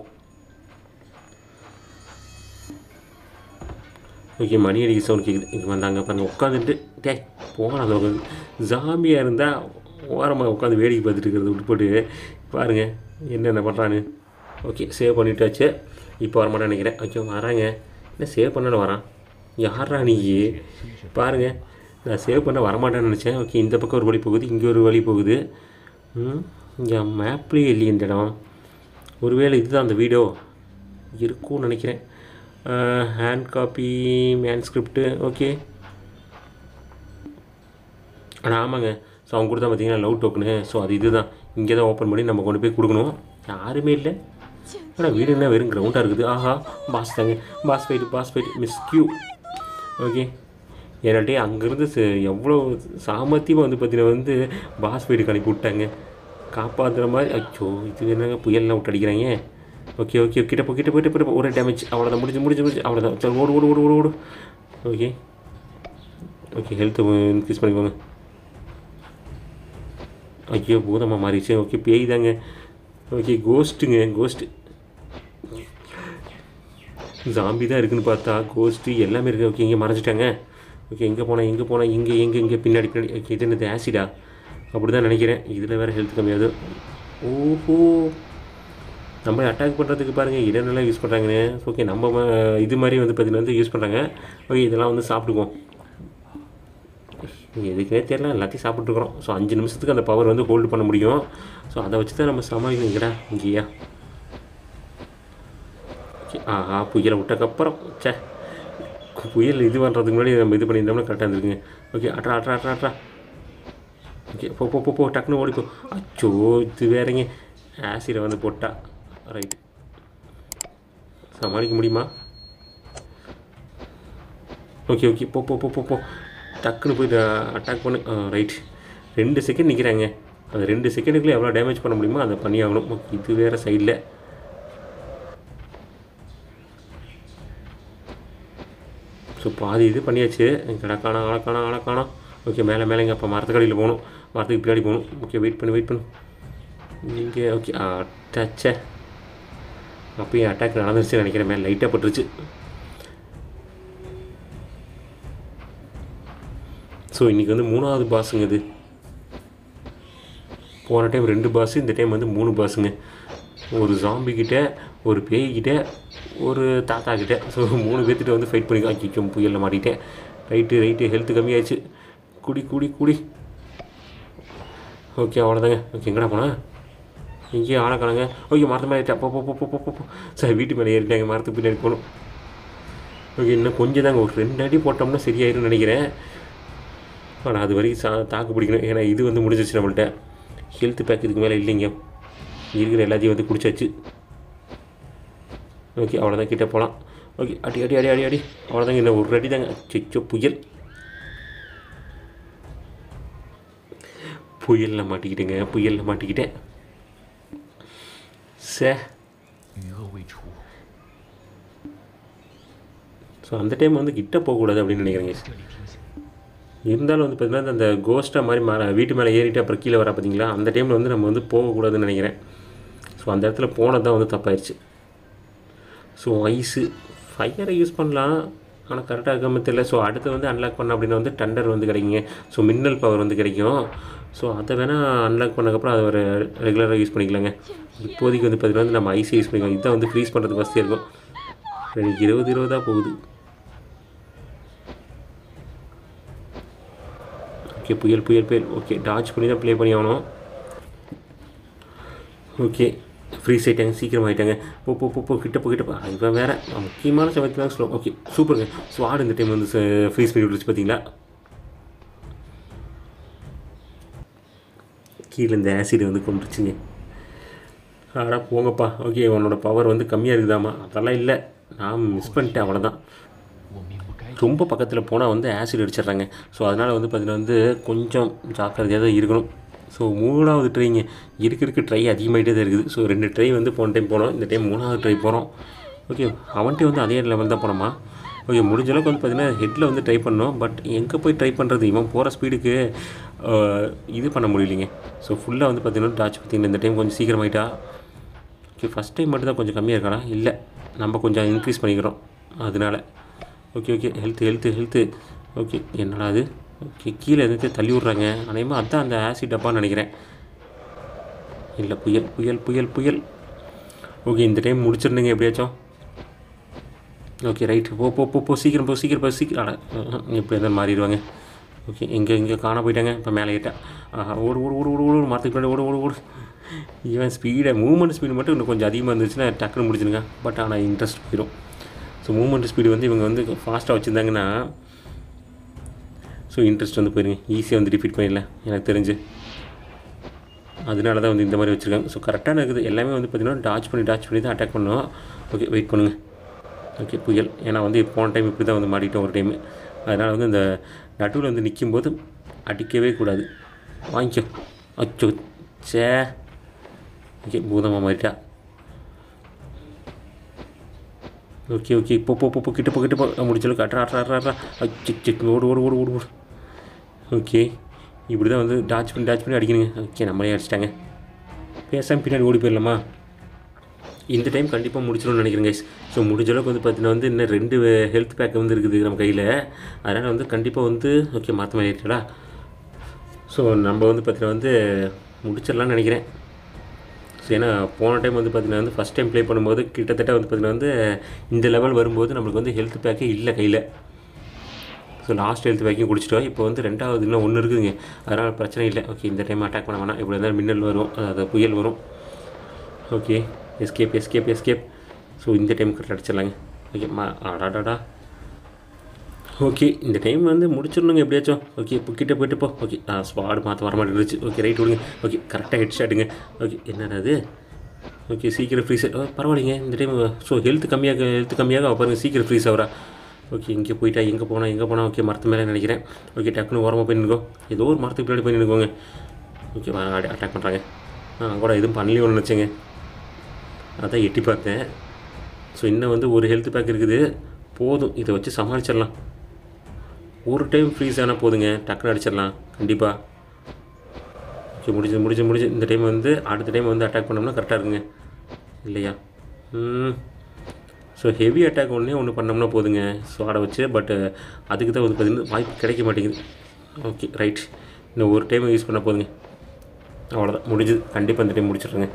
ஓகே மணி அடிக்க சவுண்ட் கேட்குது இங்கே வந்தாங்க பாருங்க உட்காந்துட்டு டே போகலாம் அந்த பக்கம் ஜாம்பியாக இருந்தால் ஓரமாக உட்காந்து வேடிக்கை பார்த்துட்டு இருக்கிறத விட்டு போட்டு பாருங்கள் என்னென்ன பண்ணுறான்னு ஓகே சேவ் பண்ணிட்டாச்சு இப்போ வரமாட்டேன்னு நினைக்கிறேன் ஓகே வராங்க என்ன சேவ் பண்ணல வரான் யாரா நீ பாருங்கள் நான் சேவ் பண்ண வரமாட்டேன்னு நினச்சேன் ஓகே இந்த பக்கம் ஒரு வழி போகுது இங்கே ஒரு வழி போகுது ம் இங்கே மேப்லேயே இல்லையே இந்த இடம் ஒருவேளை இதுதான் அந்த வீடியோ இருக்கும்னு நினைக்கிறேன் ஹேண்ட் காப்பி மேன்ஸ்கிரிப்டு ஓகே ஆனால் ஆமாங்க ஸோ அவங்க கொடுத்தா பார்த்தீங்கன்னா லவ் டோக்கனு ஸோ அது இதுதான் இங்கே தான் ஓப்பன் பண்ணி நம்ம கொண்டு போய் கொடுக்கணும் யாருமே இல்லை ஆனால் வீடு என்ன வெறும் கிரவுண்டாக இருக்குது ஆஹா பாஸ் தாங்க boss fight boss fight miss கியூ ஓகே ஏன்னாட்டி அங்கேருந்து ச- எவ்வளோ சாமர்த்தியமாக வந்து பார்த்தீங்கன்னா வந்து பாஸ் ஃபைட்டுக்கு அனுப்பி விட்டாங்க காப்பாற்றுற மாதிரி அச்சோ இது என்னங்க புயல்லாம் விட்டு அடிக்கிறாங்க ஓகே ஓகே கிட்ட போ கிட்ட போயிட்டு போயிட்டு போ. ஒரே டேமேஜ் அவ்வளோதான் முடிஞ்சு முடிஞ்சு முடிஞ்சு அவ்வளோதான் சரி ஓடு ஓடு ஓடு ஓடு ஓடு ஓகே ஓகே ஹெல்த்தை இன்க்ரீஸ் பண்ணிக்கோங்க ஐயோ பூதமாக மாறிடுச்சு ஓகே பேய் தாங்க ஓகே கோஸ்ட்டுங்க கோஸ்ட்டு ஜாம்பி தான் இருக்குன்னு பார்த்தா கோஸ்ட்டு எல்லாமே இருக்குது ஓகே இங்கே மறைச்சிட்டாங்க ஓகே எங்கே போனால் எங்கே போனால் இங்கே எங்கே இங்கே பின்னாடி பின்னாடி ஓகே இது என்னது ஆசிடா அப்படி தான் நினைக்கிறேன் இதில் வேறு ஹெல்த் கம்மியாகுது ஓஹோ நம்ம அட்டாக் பண்ணுறதுக்கு பாருங்கள் இடநெல்லாம் யூஸ் பண்ணுறாங்கன்னு ஓகே நம்ம ம- இது மாதிரி வந்து பார்த்தீங்கன்னா வந்து யூஸ் பண்ணுறாங்க ஓகே இதெல்லாம் வந்து சாப்பிட்டுக்குவோம் எதுக்குனே தெரியல எல்லாத்தையும் சாப்பிட்ருக்குறோம் ஸோ அஞ்சு நிமிஷத்துக்கு அந்த பவர் வந்து ஹோல்டு பண்ண முடியும் ஸோ அதை வச்சு தான் நம்ம சமாளிக்கணுங்கடா இங்கேயா ஓகே ஆஹா புயலை விட்டக்கப்புறம் சே புயல் இது பண்ணுறதுக்கு முன்னாடி நம்ம இது பண்ணியிருந்தோம்னா கரெக்டாக இருந்துருக்குங்க ஓகே அட்ரா அட்ரா அட்ரா அட்ரா ஓகே போ போ போ போ டக்குன்னு ஓடிப்போ அச்சோ இது வேறங்க ஆசிடை வந்து போட்டா ரைட் சமாளிக்க முடியுமா ஓகே ஓகே போ போ போ போ போ டக்குன்னு போயிட்டு அட்டாக் பண்ணு ரைட் ரெண்டு செகண்ட் நிற்கிறாங்க அந்த ரெண்டு செகண்டுக்குள்ளே எவ்வளோ டேமேஜ் பண்ண முடியுமோ அதை பண்ணி ஆகணும் Okay, இது வேறு சைடில் ஸோ பாதி இது பண்ணியாச்சு கிடக்கானா அழக்கானா அழக்கானா ஓகே மேலே மேலேங்க அப்போ மரத்துக்கடியில் போகணும் மரத்துக்கு பின்னாடி போகணும் ஓகே வெயிட் பண்ணு வெயிட் பண்ணு நீங்கள் ஓகே அட்டாச்சே அப்பயும் அட்டாக் நடந்துருச்சு நினைக்கிறேன் மேலே லைட்டாக பட்டுருச்சு ஸோ இன்றைக்கி வந்து மூணாவது பாஸுங்க இது போன டைம் ரெண்டு பாஸு இந்த டைம் வந்து மூணு பாஸுங்க ஒரு ஜாம்பி கிட்ட ஒரு பேய்கிட்ட ஒரு தாத்தா கிட்ட ஸோ மூணு பேர்த்திட்ட வந்து ஃபைட் பண்ணி அச்சிச்சோ புயலில் மாட்டிட்டேன் ரைட்டு ரைட்டு ஹெல்த்து கம்மியாச்சு குடி குடி குடி ஓகே அவ்வளோதாங்க ஓகே எங்கடா போனா இங்கேயும் ஆளை காணுங்க ஓகே மரத்து மேலே ஏறிட்டா போ போ போ போ போ, போ போ சார் வீட்டு மேலே ஏறிட்டாங்க மரத்துக்கு பின்னாடி போகணும் ஓகே இன்னும் கொஞ்சம் தாங்க ஒரு ரெண்டு அடி போட்டோம்னா சரியாயிரும்னு நினைக்கிறேன் ஆனால் அது வரைக்கும் சா தாக்கு பிடிக்கணும் ஏன்னா இது வந்து முடிஞ்சிருச்சு நம்மள்ட்ட ஹெல்த் பேக் இதுக்கு மேலே இல்லைங்க இருக்கிற எல்லாத்தையும் வந்து குடிச்சாச்சு ஓகே அவ்வளோதான் கிட்டே போகலாம் ஓகே அடி அடி அடி அடி அடி அவ்வளோதாங்க இன்னும் ஒரு அடி தாங்க சிச்சோ புயல் புயலில் மாட்டிக்கிட்டேங்க புயலில் மாட்டிக்கிட்டேன் சே 余恶未除， ஸோ அந்த டைம் வந்து கிட்ட போகக்கூடாது அப்படின்னு நினைக்கிறேங்க 这里停下。 இருந்தாலும் வந்து பார்த்தீங்கன்னா அந்த கோஸ்ட்டாக மாதிரி மா வீட்டு மேலே ஏறிட்டு அப்புறம் கீழே வர பார்த்தீங்களா அந்த டைமில் வந்து நம்ம வந்து போகக்கூடாதுன்னு நினைக்கிறேன் ஸோ அந்த இடத்துல போனது தான் வந்து தப்பாயிருச்சு ஸோ ஐஸு ஃபயரை யூஸ் பண்ணலாம் ஆனால் கரெக்டாக இருக்காம தெரியல ஸோ அடுத்து வந்து அன்லாக் பண்ண அப்படின்னா வந்து டண்டர் வந்து கிடைக்குங்க ஸோ மின்னல் பவர் வந்து கிடைக்கும் ஸோ அதை வேணால் அன்லாக் பண்ணக்கப்புறம் அதை ஒரு ரெகுலராக யூஸ் பண்ணிக்கலாங்க இப்போதைக்கு வந்து பார்த்தீங்கன்னா வந்து நம்ம ஐஸை யூஸ் பண்ணிக்கலாம் இதுதான் வந்து ஃப்ரீஸ் பண்ணுறதுக்கு வசதியாக இருக்கும் எனக்கு இருபது இருபதாக போகுது ஓகே புயல் புயல் புயல் ஓகே டாச் பண்ணி தான் ப்ளே பண்ணி ஆகணும் ஓகே ஃப்ரீஸ் ஆகிட்டாங்க சீக்கிரம் ஆகிட்டாங்க போ போ போ போ கிட்ட போ கிட்ட போ இவன் வேறு முக்கியமான சமயத்தில் தான் ஸ்லோ ஓகே சூப்பருங்க ஸ்வாட் இந்த டைம் வந்து ஃப்ரீஸ் பண்ணி விட்டுருச்சு பார்த்தீங்களா கீழே இந்த ஆசிட் வந்து கொண்டுருச்சுங்க ஆடா போங்கப்பா ஓகே உன்னோட பவர் வந்து கம்மியாக இருக்குதாம்மா அதெல்லாம் இல்லை நான் மிஸ் பண்ணிட்டேன் அவ்வளோதான் 我命不该 ரொம்ப பக்கத்தில் போனால் வந்து ஆசிட் அடிச்சிடுறாங்க ஸோ அதனால் வந்து பார்த்திங்கன்னா வந்து கொஞ்சம் ஜாக்கிரதையாக தான் இருக்கணும் ஸோ மூணாவது ட்ரைங்க இருக்க இருக்க ட்ரை அதிகமாகிட்டே தான் இருக்குது ஸோ ரெண்டு ட்ரை வந்து போன டைம் போனோம் இந்த டைம் மூணாவது ட்ரை போகிறோம் ஓகே அவன்கிட்ட வந்து அதே லெவல் தான் போனோமா ஓகே முடிஞ்ச அளவுக்கு வந்து பார்த்திங்கன்னா ஹெட்டில் வந்து ட்ரை பண்ணோம் பட் எங்கே போய் ட்ரை பண்ணுறது இவன் போகிற ஸ்பீடுக்கு இது பண்ண முடியலைங்க ஸோ ஃபுல்லாக வந்து பார்த்திங்கன்னா டாச் பார்த்திங்கன்னா இந்த டைம் கொஞ்சம் சீக்கிரமாயிட்டா ஓகே ஃபஸ்ட் டைம் மட்டும் தான் கொஞ்சம் கம்மியாக இருக்கானா இல்லை நம்ம கொஞ்சம் இன்க்ரீஸ் பண்ணிக்கிறோம் அதனால okay okay health health health okay என்னடா அது ஓகே கீழே எதுக்கு தள்ளி விட்றாங்க அநேகமாக அதான் அந்த ஆசிட் டப்பான்னு நினைக்கிறேன் இல்லை புயல் புயல் புயல் புயல் ஓகே இந்த டைம் முடிச்சிருந்தீங்க எப்படியாச்சும் ஓகே ரைட் போ போ போ போ சீக்கிரம் போ சீக்கிரம் போ சீக்கிரம் அட எப்படி இருந்தாலும் மாறிடுவாங்க ஓகே இங்கே இங்கே காண போயிட்டாங்க இப்போ மேலே ஏட்டா ஆஹா ஓடு ஓடு ஓடு ஓடு ஓடு மரத்துக்கு பின்னாடி ஓடு ஓடு ஓடு இவன் ஸ்பீடை மூவ்மெண்ட் ஸ்பீடு மட்டும் இன்னும் கொஞ்சம் அதிகமாக இருந்துச்சுன்னா டக்குன்னு முடிச்சிருங்க பட் ஆனால் இன்ட்ரெஸ்ட் போயிடும் ஸோ மூவ்மெண்ட் ஸ்பீடு வந்து இவங்க வந்து ஃபாஸ்ட்டாக வச்சுருந்தாங்கன்னா ஸோ இன்ட்ரெஸ்ட் வந்து போயிருங்க ஈஸியாக வந்து டிஃபீட் பண்ணிடலாம் எனக்கு தெரிஞ்சு அதனால தான் வந்து இந்த மாதிரி வச்சுருக்காங்க ஸோ கரெக்டாக இருக்குது எல்லாமே வந்து பார்த்திங்கன்னா டாச் பண்ணி டாச் பண்ணி தான் அட்டாக் பண்ணுவோம் ஓகே வெயிட் பண்ணுங்கள் ஓகே புயல் ஏன்னா வந்து போன டைம் இப்படி தான் வந்து மாட்டிட்டோம் ஒரு டைமு அதனால் வந்து இந்த நடுவில் வந்து நிற்கும்போது அடிக்கவே கூடாது வாங்கிக்கோ அச்சோ சே ஓகே பூதமாக மாறிட்டா ஓகே ஓகே இப்போ போ போ போ கிட்ட போ கிட்ட போ முடிச்சளவுக்கு அட்ரா அட்ரா அட்ரா அட்ரா சிக் சிக் ஓடு ஓடு ஓடு ஓடு ஓடு ஓகே இப்படி தான் வந்து டாச் பண்ணி டாச் பண்ணி அடிக்கணுங்க ஓகே நம்மளே அடிச்சிட்டாங்க பேசாமல் பின்னாடி ஓடி போயிடலாமா இந்த டைம் கண்டிப்பாக முடிச்சிடும்னு நினைக்கிறேன் கைஸ் ஸோ முடிஞ்ச அளவுக்கு வந்து பார்த்தீங்கன்னா வந்து இன்னும் ரெண்டு ஹெல்த் பேக் வந்து இருக்குது நம்ம கையில் அதனால் வந்து கண்டிப்பாக வந்து ஓகே மாற்ற மாதிரி இருக்கடா ஸோ நம்ம வந்து பார்த்தீங்கன்னா வந்து முடிச்சிடலாம்னு நினைக்கிறேன் ஸோ ஏன்னா போன டைம் வந்து பார்த்தீங்கன்னா வந்து ஃபஸ்ட் டைம் ப்ளே பண்ணும்போது கிட்டத்தட்ட வந்து பார்த்தீங்கன்னா வந்து இந்த லெவல் வரும்போது நம்மளுக்கு வந்து ஹெல்த் பேக்கே இல்லை கையில் ஸோ லாஸ்ட் ஹெல்த் பேக்கையும் குடிச்சிட்டோம் இப்போ வந்து ரெண்டாவது இன்னும் ஒன்று இருக்குதுங்க அதனால் பிரச்சனை இல்லை ஓகே இந்த டைம் அட்டாக் பண்ண வேணாம் இப்படி இருந்தாலும் மின்னல் வரும் அதாவது புயல் வரும் okay escape escape escape so இந்த டைம் கரெக்ட் அடிச்சிடலாங்க ஓகே மா அடாடாடா ஓகே இந்த டைம் வந்து முடிச்சிடணுங்க எப்படியாச்சும் ஓகே இப்போ கிட்ட போயிட்டு போ ஓகே ஆ ஸ்வாடு மாற்ற வர மாட்டேங்குது ஓகே ரைட் விடுங்க ஓகே கரெக்டாக ஹெட் ஷாட்டுங்க ஓகே என்னடா அது ஓகே சீக்கிரம் ஃப்ரீஸ் ஓ பரவாயில்லைங்க இந்த டைம் ஸோ ஹெல்த் கம்மியாக ஹெல்த் கம்மியாக அவ பாருங்க சீக்கிரம் ஃப்ரீஸ் ஆகிறா ஓகே இங்கே போயிட்டா எங்கே போனால் எங்கே போனால் ஓகே மரத்து மேலே நினைக்கிறேன் ஓகே டக்குன்னு ஓரமாக போய் நிற்கும் ஏதோ ஒரு மரத்துக்கு பின்னாடி போய் நிற்கோங்க ஓகே அட்டாக் பண்ணுறாங்க நான் கூட எதுவும் பண்ணலையோன்னு நினச்சேங்க அதான் எட்டி பார்த்தேன் ஸோ இன்னும் வந்து ஒரு ஹெல்த் பேக் இருக்குது போதும் இதை வச்சு சமாளிச்சிடலாம் ஒரு டைம் ஃப்ரீஸ் ஆனால் போதுங்க டக்குன்னு அடிச்சிடலாம் கண்டிப்பாக ஓகே முடிஞ்சு முடிஞ்சு முடிஞ்சு இந்த டைம் வந்து அடுத்த டைம் வந்து அட்டாக் பண்ணோம்னா கரெக்டாக இருக்குங்க இல்லையா ம் ஸோ ஹெவி அட்டாக் ஒன்றே ஒன்று பண்ணோம்னா போதுங்க ஸோ ஆட வச்சு பட் அதுக்கு தான் வந்து பார்த்திங்கன்னா வாய்ப்பு கிடைக்க மாட்டேங்குது ஓகே ரைட் இன்னும் ஒரு டைம் யூஸ் பண்ண போதுங்க அவ்வளோதான் முடிஞ்சுது கண்டிப்பாக இந்த டைம் முடிச்சிடுறேங்க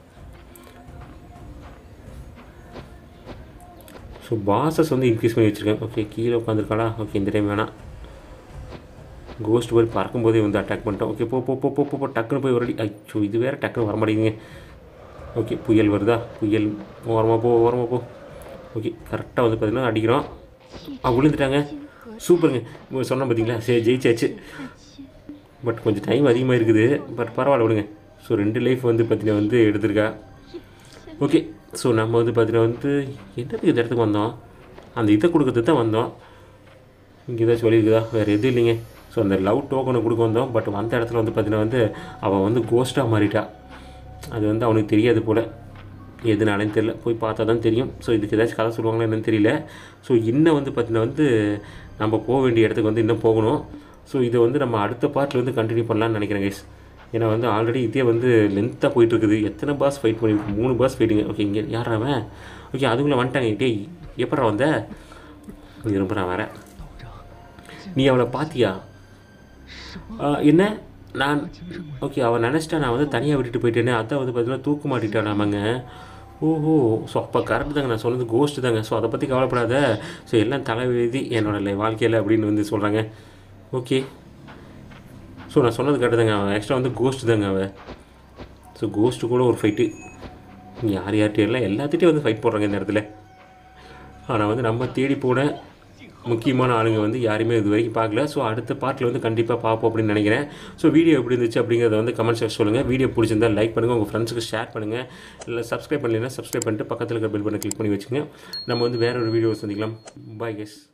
ஸோ பாசஸ் வந்து இன்க்ரீஸ் பண்ணி வச்சுருக்கேன் ஓகே கீழே உட்காந்துருக்காளா ஓகே இந்த டைம் வேணாம் கோஸ்ட் போய் பறக்கும்போதே வந்து அட்டாக் பண்ணிட்டோம் ஓகே போ போ போ போ போ, போ டக்குன்னு போய் ஒரு அடி ஐயோ இது வேறு டக்குன்னு வர மாட்டேங்குங்க ஓகே புயல் வருதா புயல் ஓரமாக போ ஓரமாக போ ஓகே கரெக்டாக வந்து பார்த்தீங்கன்னா அடிக்கிறோம் ஆ விழுந்துட்டாங்க சூப்பருங்க இப்போ சொன்னேன் பார்த்தீங்களா சரி ஜெயிச்சாச்சு பட் கொஞ்சம் டைம் அதிகமாக இருக்குது பட் பரவாயில்ல விடுங்க ஸோ ரெண்டு லைஃப் வந்து பார்த்தீங்கன்னா வந்து எடுத்திருக்கா ஓகே ஸோ நம்ம வந்து பார்த்தீங்கன்னா வந்து என்னத்துக்கு இந்த இடத்துக்கு வந்தோம் அந்த இதை கொடுக்கறதுக்கு தான் வந்தோம் இங்கே ஏதாச்சும் சொல்லியிருக்குதா வேறு எதுவும் இல்லைங்க ஸோ அந்த லவ் டோக்கனை கொடுக்க வந்தோம் பட் வந்த இடத்துல வந்து பார்த்தீங்கன்னா வந்து அவன் வந்து கோஸ்ட்டாக மாறிட்டா அது வந்து அவனுக்கு தெரியாது போல் எதுனாலும் தெரியல போய் பார்த்தா தான் தெரியும் ஸோ இதுக்கு ஏதாச்சும் கதை சொல்லுவாங்களா என்னன்னு தெரியல ஸோ இன்னும் வந்து பார்த்தீங்கன்னா வந்து நம்ம போக வேண்டிய இடத்துக்கு வந்து இன்னும் போகணும் ஸோ இதை வந்து நம்ம அடுத்த பார்ட்டில் வந்து கண்டினியூ பண்ணலாம்னு நினைக்கிறேன் கைஸ் ஏன்னா வந்து ஆல்ரெடி இதே வந்து லென்த்தாக போயிட்டுருக்குது எத்தனை பாஸ் ஃபைட் பண்ணியிருக்கு மூணு பாஸ் ஃபைட்டுங்க ஓகே இங்கே யார் அவன் ஓகே அதுக்குள்ளே வந்துட்டாங்க டேய் எப்படா வந்த ரொம்ப நான் வரேன் 道长， நீ அவளை பார்த்தியா ஆ, என்ன நான் ஓகே அவன் நினச்சிட்டா நான் வந்து தனியாக விட்டுட்டு போயிட்டேனே அதான் வந்து பார்த்தீங்கன்னா தூக்க மாட்டிட்டான் நாமங்க ஓஹோ ஸோ அப்போ கரெக்டு தாங்க நான் சொன்னது கோஸ்ட் தாங்க ஸோ அதை பற்றி கவலைப்படாத ஸோ எல்லாம் தலைவிதி என்னோட லை- வாழ்க்கையில் அப்படின்னு வந்து சொல்கிறாங்க ஓகே ஸோ நான் சொன்னது கரெக்டு தாங்க அவன் ஆக்சுவலாக வந்து கோஸ்ட் தாங்க அவன் ஸோ கோஸ்ட்டு கூட ஒரு ஃபைட்டு யார் யார்கிட்ட எல்லாம் எல்லாத்திட்டையும் வந்து ஃபைட் போடுறாங்க இந்த இடத்துல ஆனால் வந்து நம்ம தேடி போன முக்கியமான ஆளுங்க வந்து யாருமே இது வரைக்கும் பார்க்கல ஸோ அடுத்த பார்ட்டில் வந்து கண்டிப்பாக பார்ப்போம் அப்படின்னு நினைக்கிறேன் ஸோ வீடியோ எப்படி இருந்துச்சு அப்படிங்கிறத வந்து கமெண்ட் செக்ஷன் சொல்லுங்கள் வீடியோ பிடிச்சிருந்தா லைக் பண்ணுங்கள் உங்கள் ஃப்ரெண்ட்ஸுக்கு ஷேர் பண்ணுங்கள் இல்லை சப்ஸ்கிரைப் பண்ணலைன்னா சப்ஸ்கிரைப் பண்ணிட்டு பக்கத்தில் இருக்க பெல் பண்ணி கிளிக் பண்ணி வச்சுங்க நம்ம வந்து வேற ஒரு வீடியோ சந்திக்கலாம் பாய் கெஸ்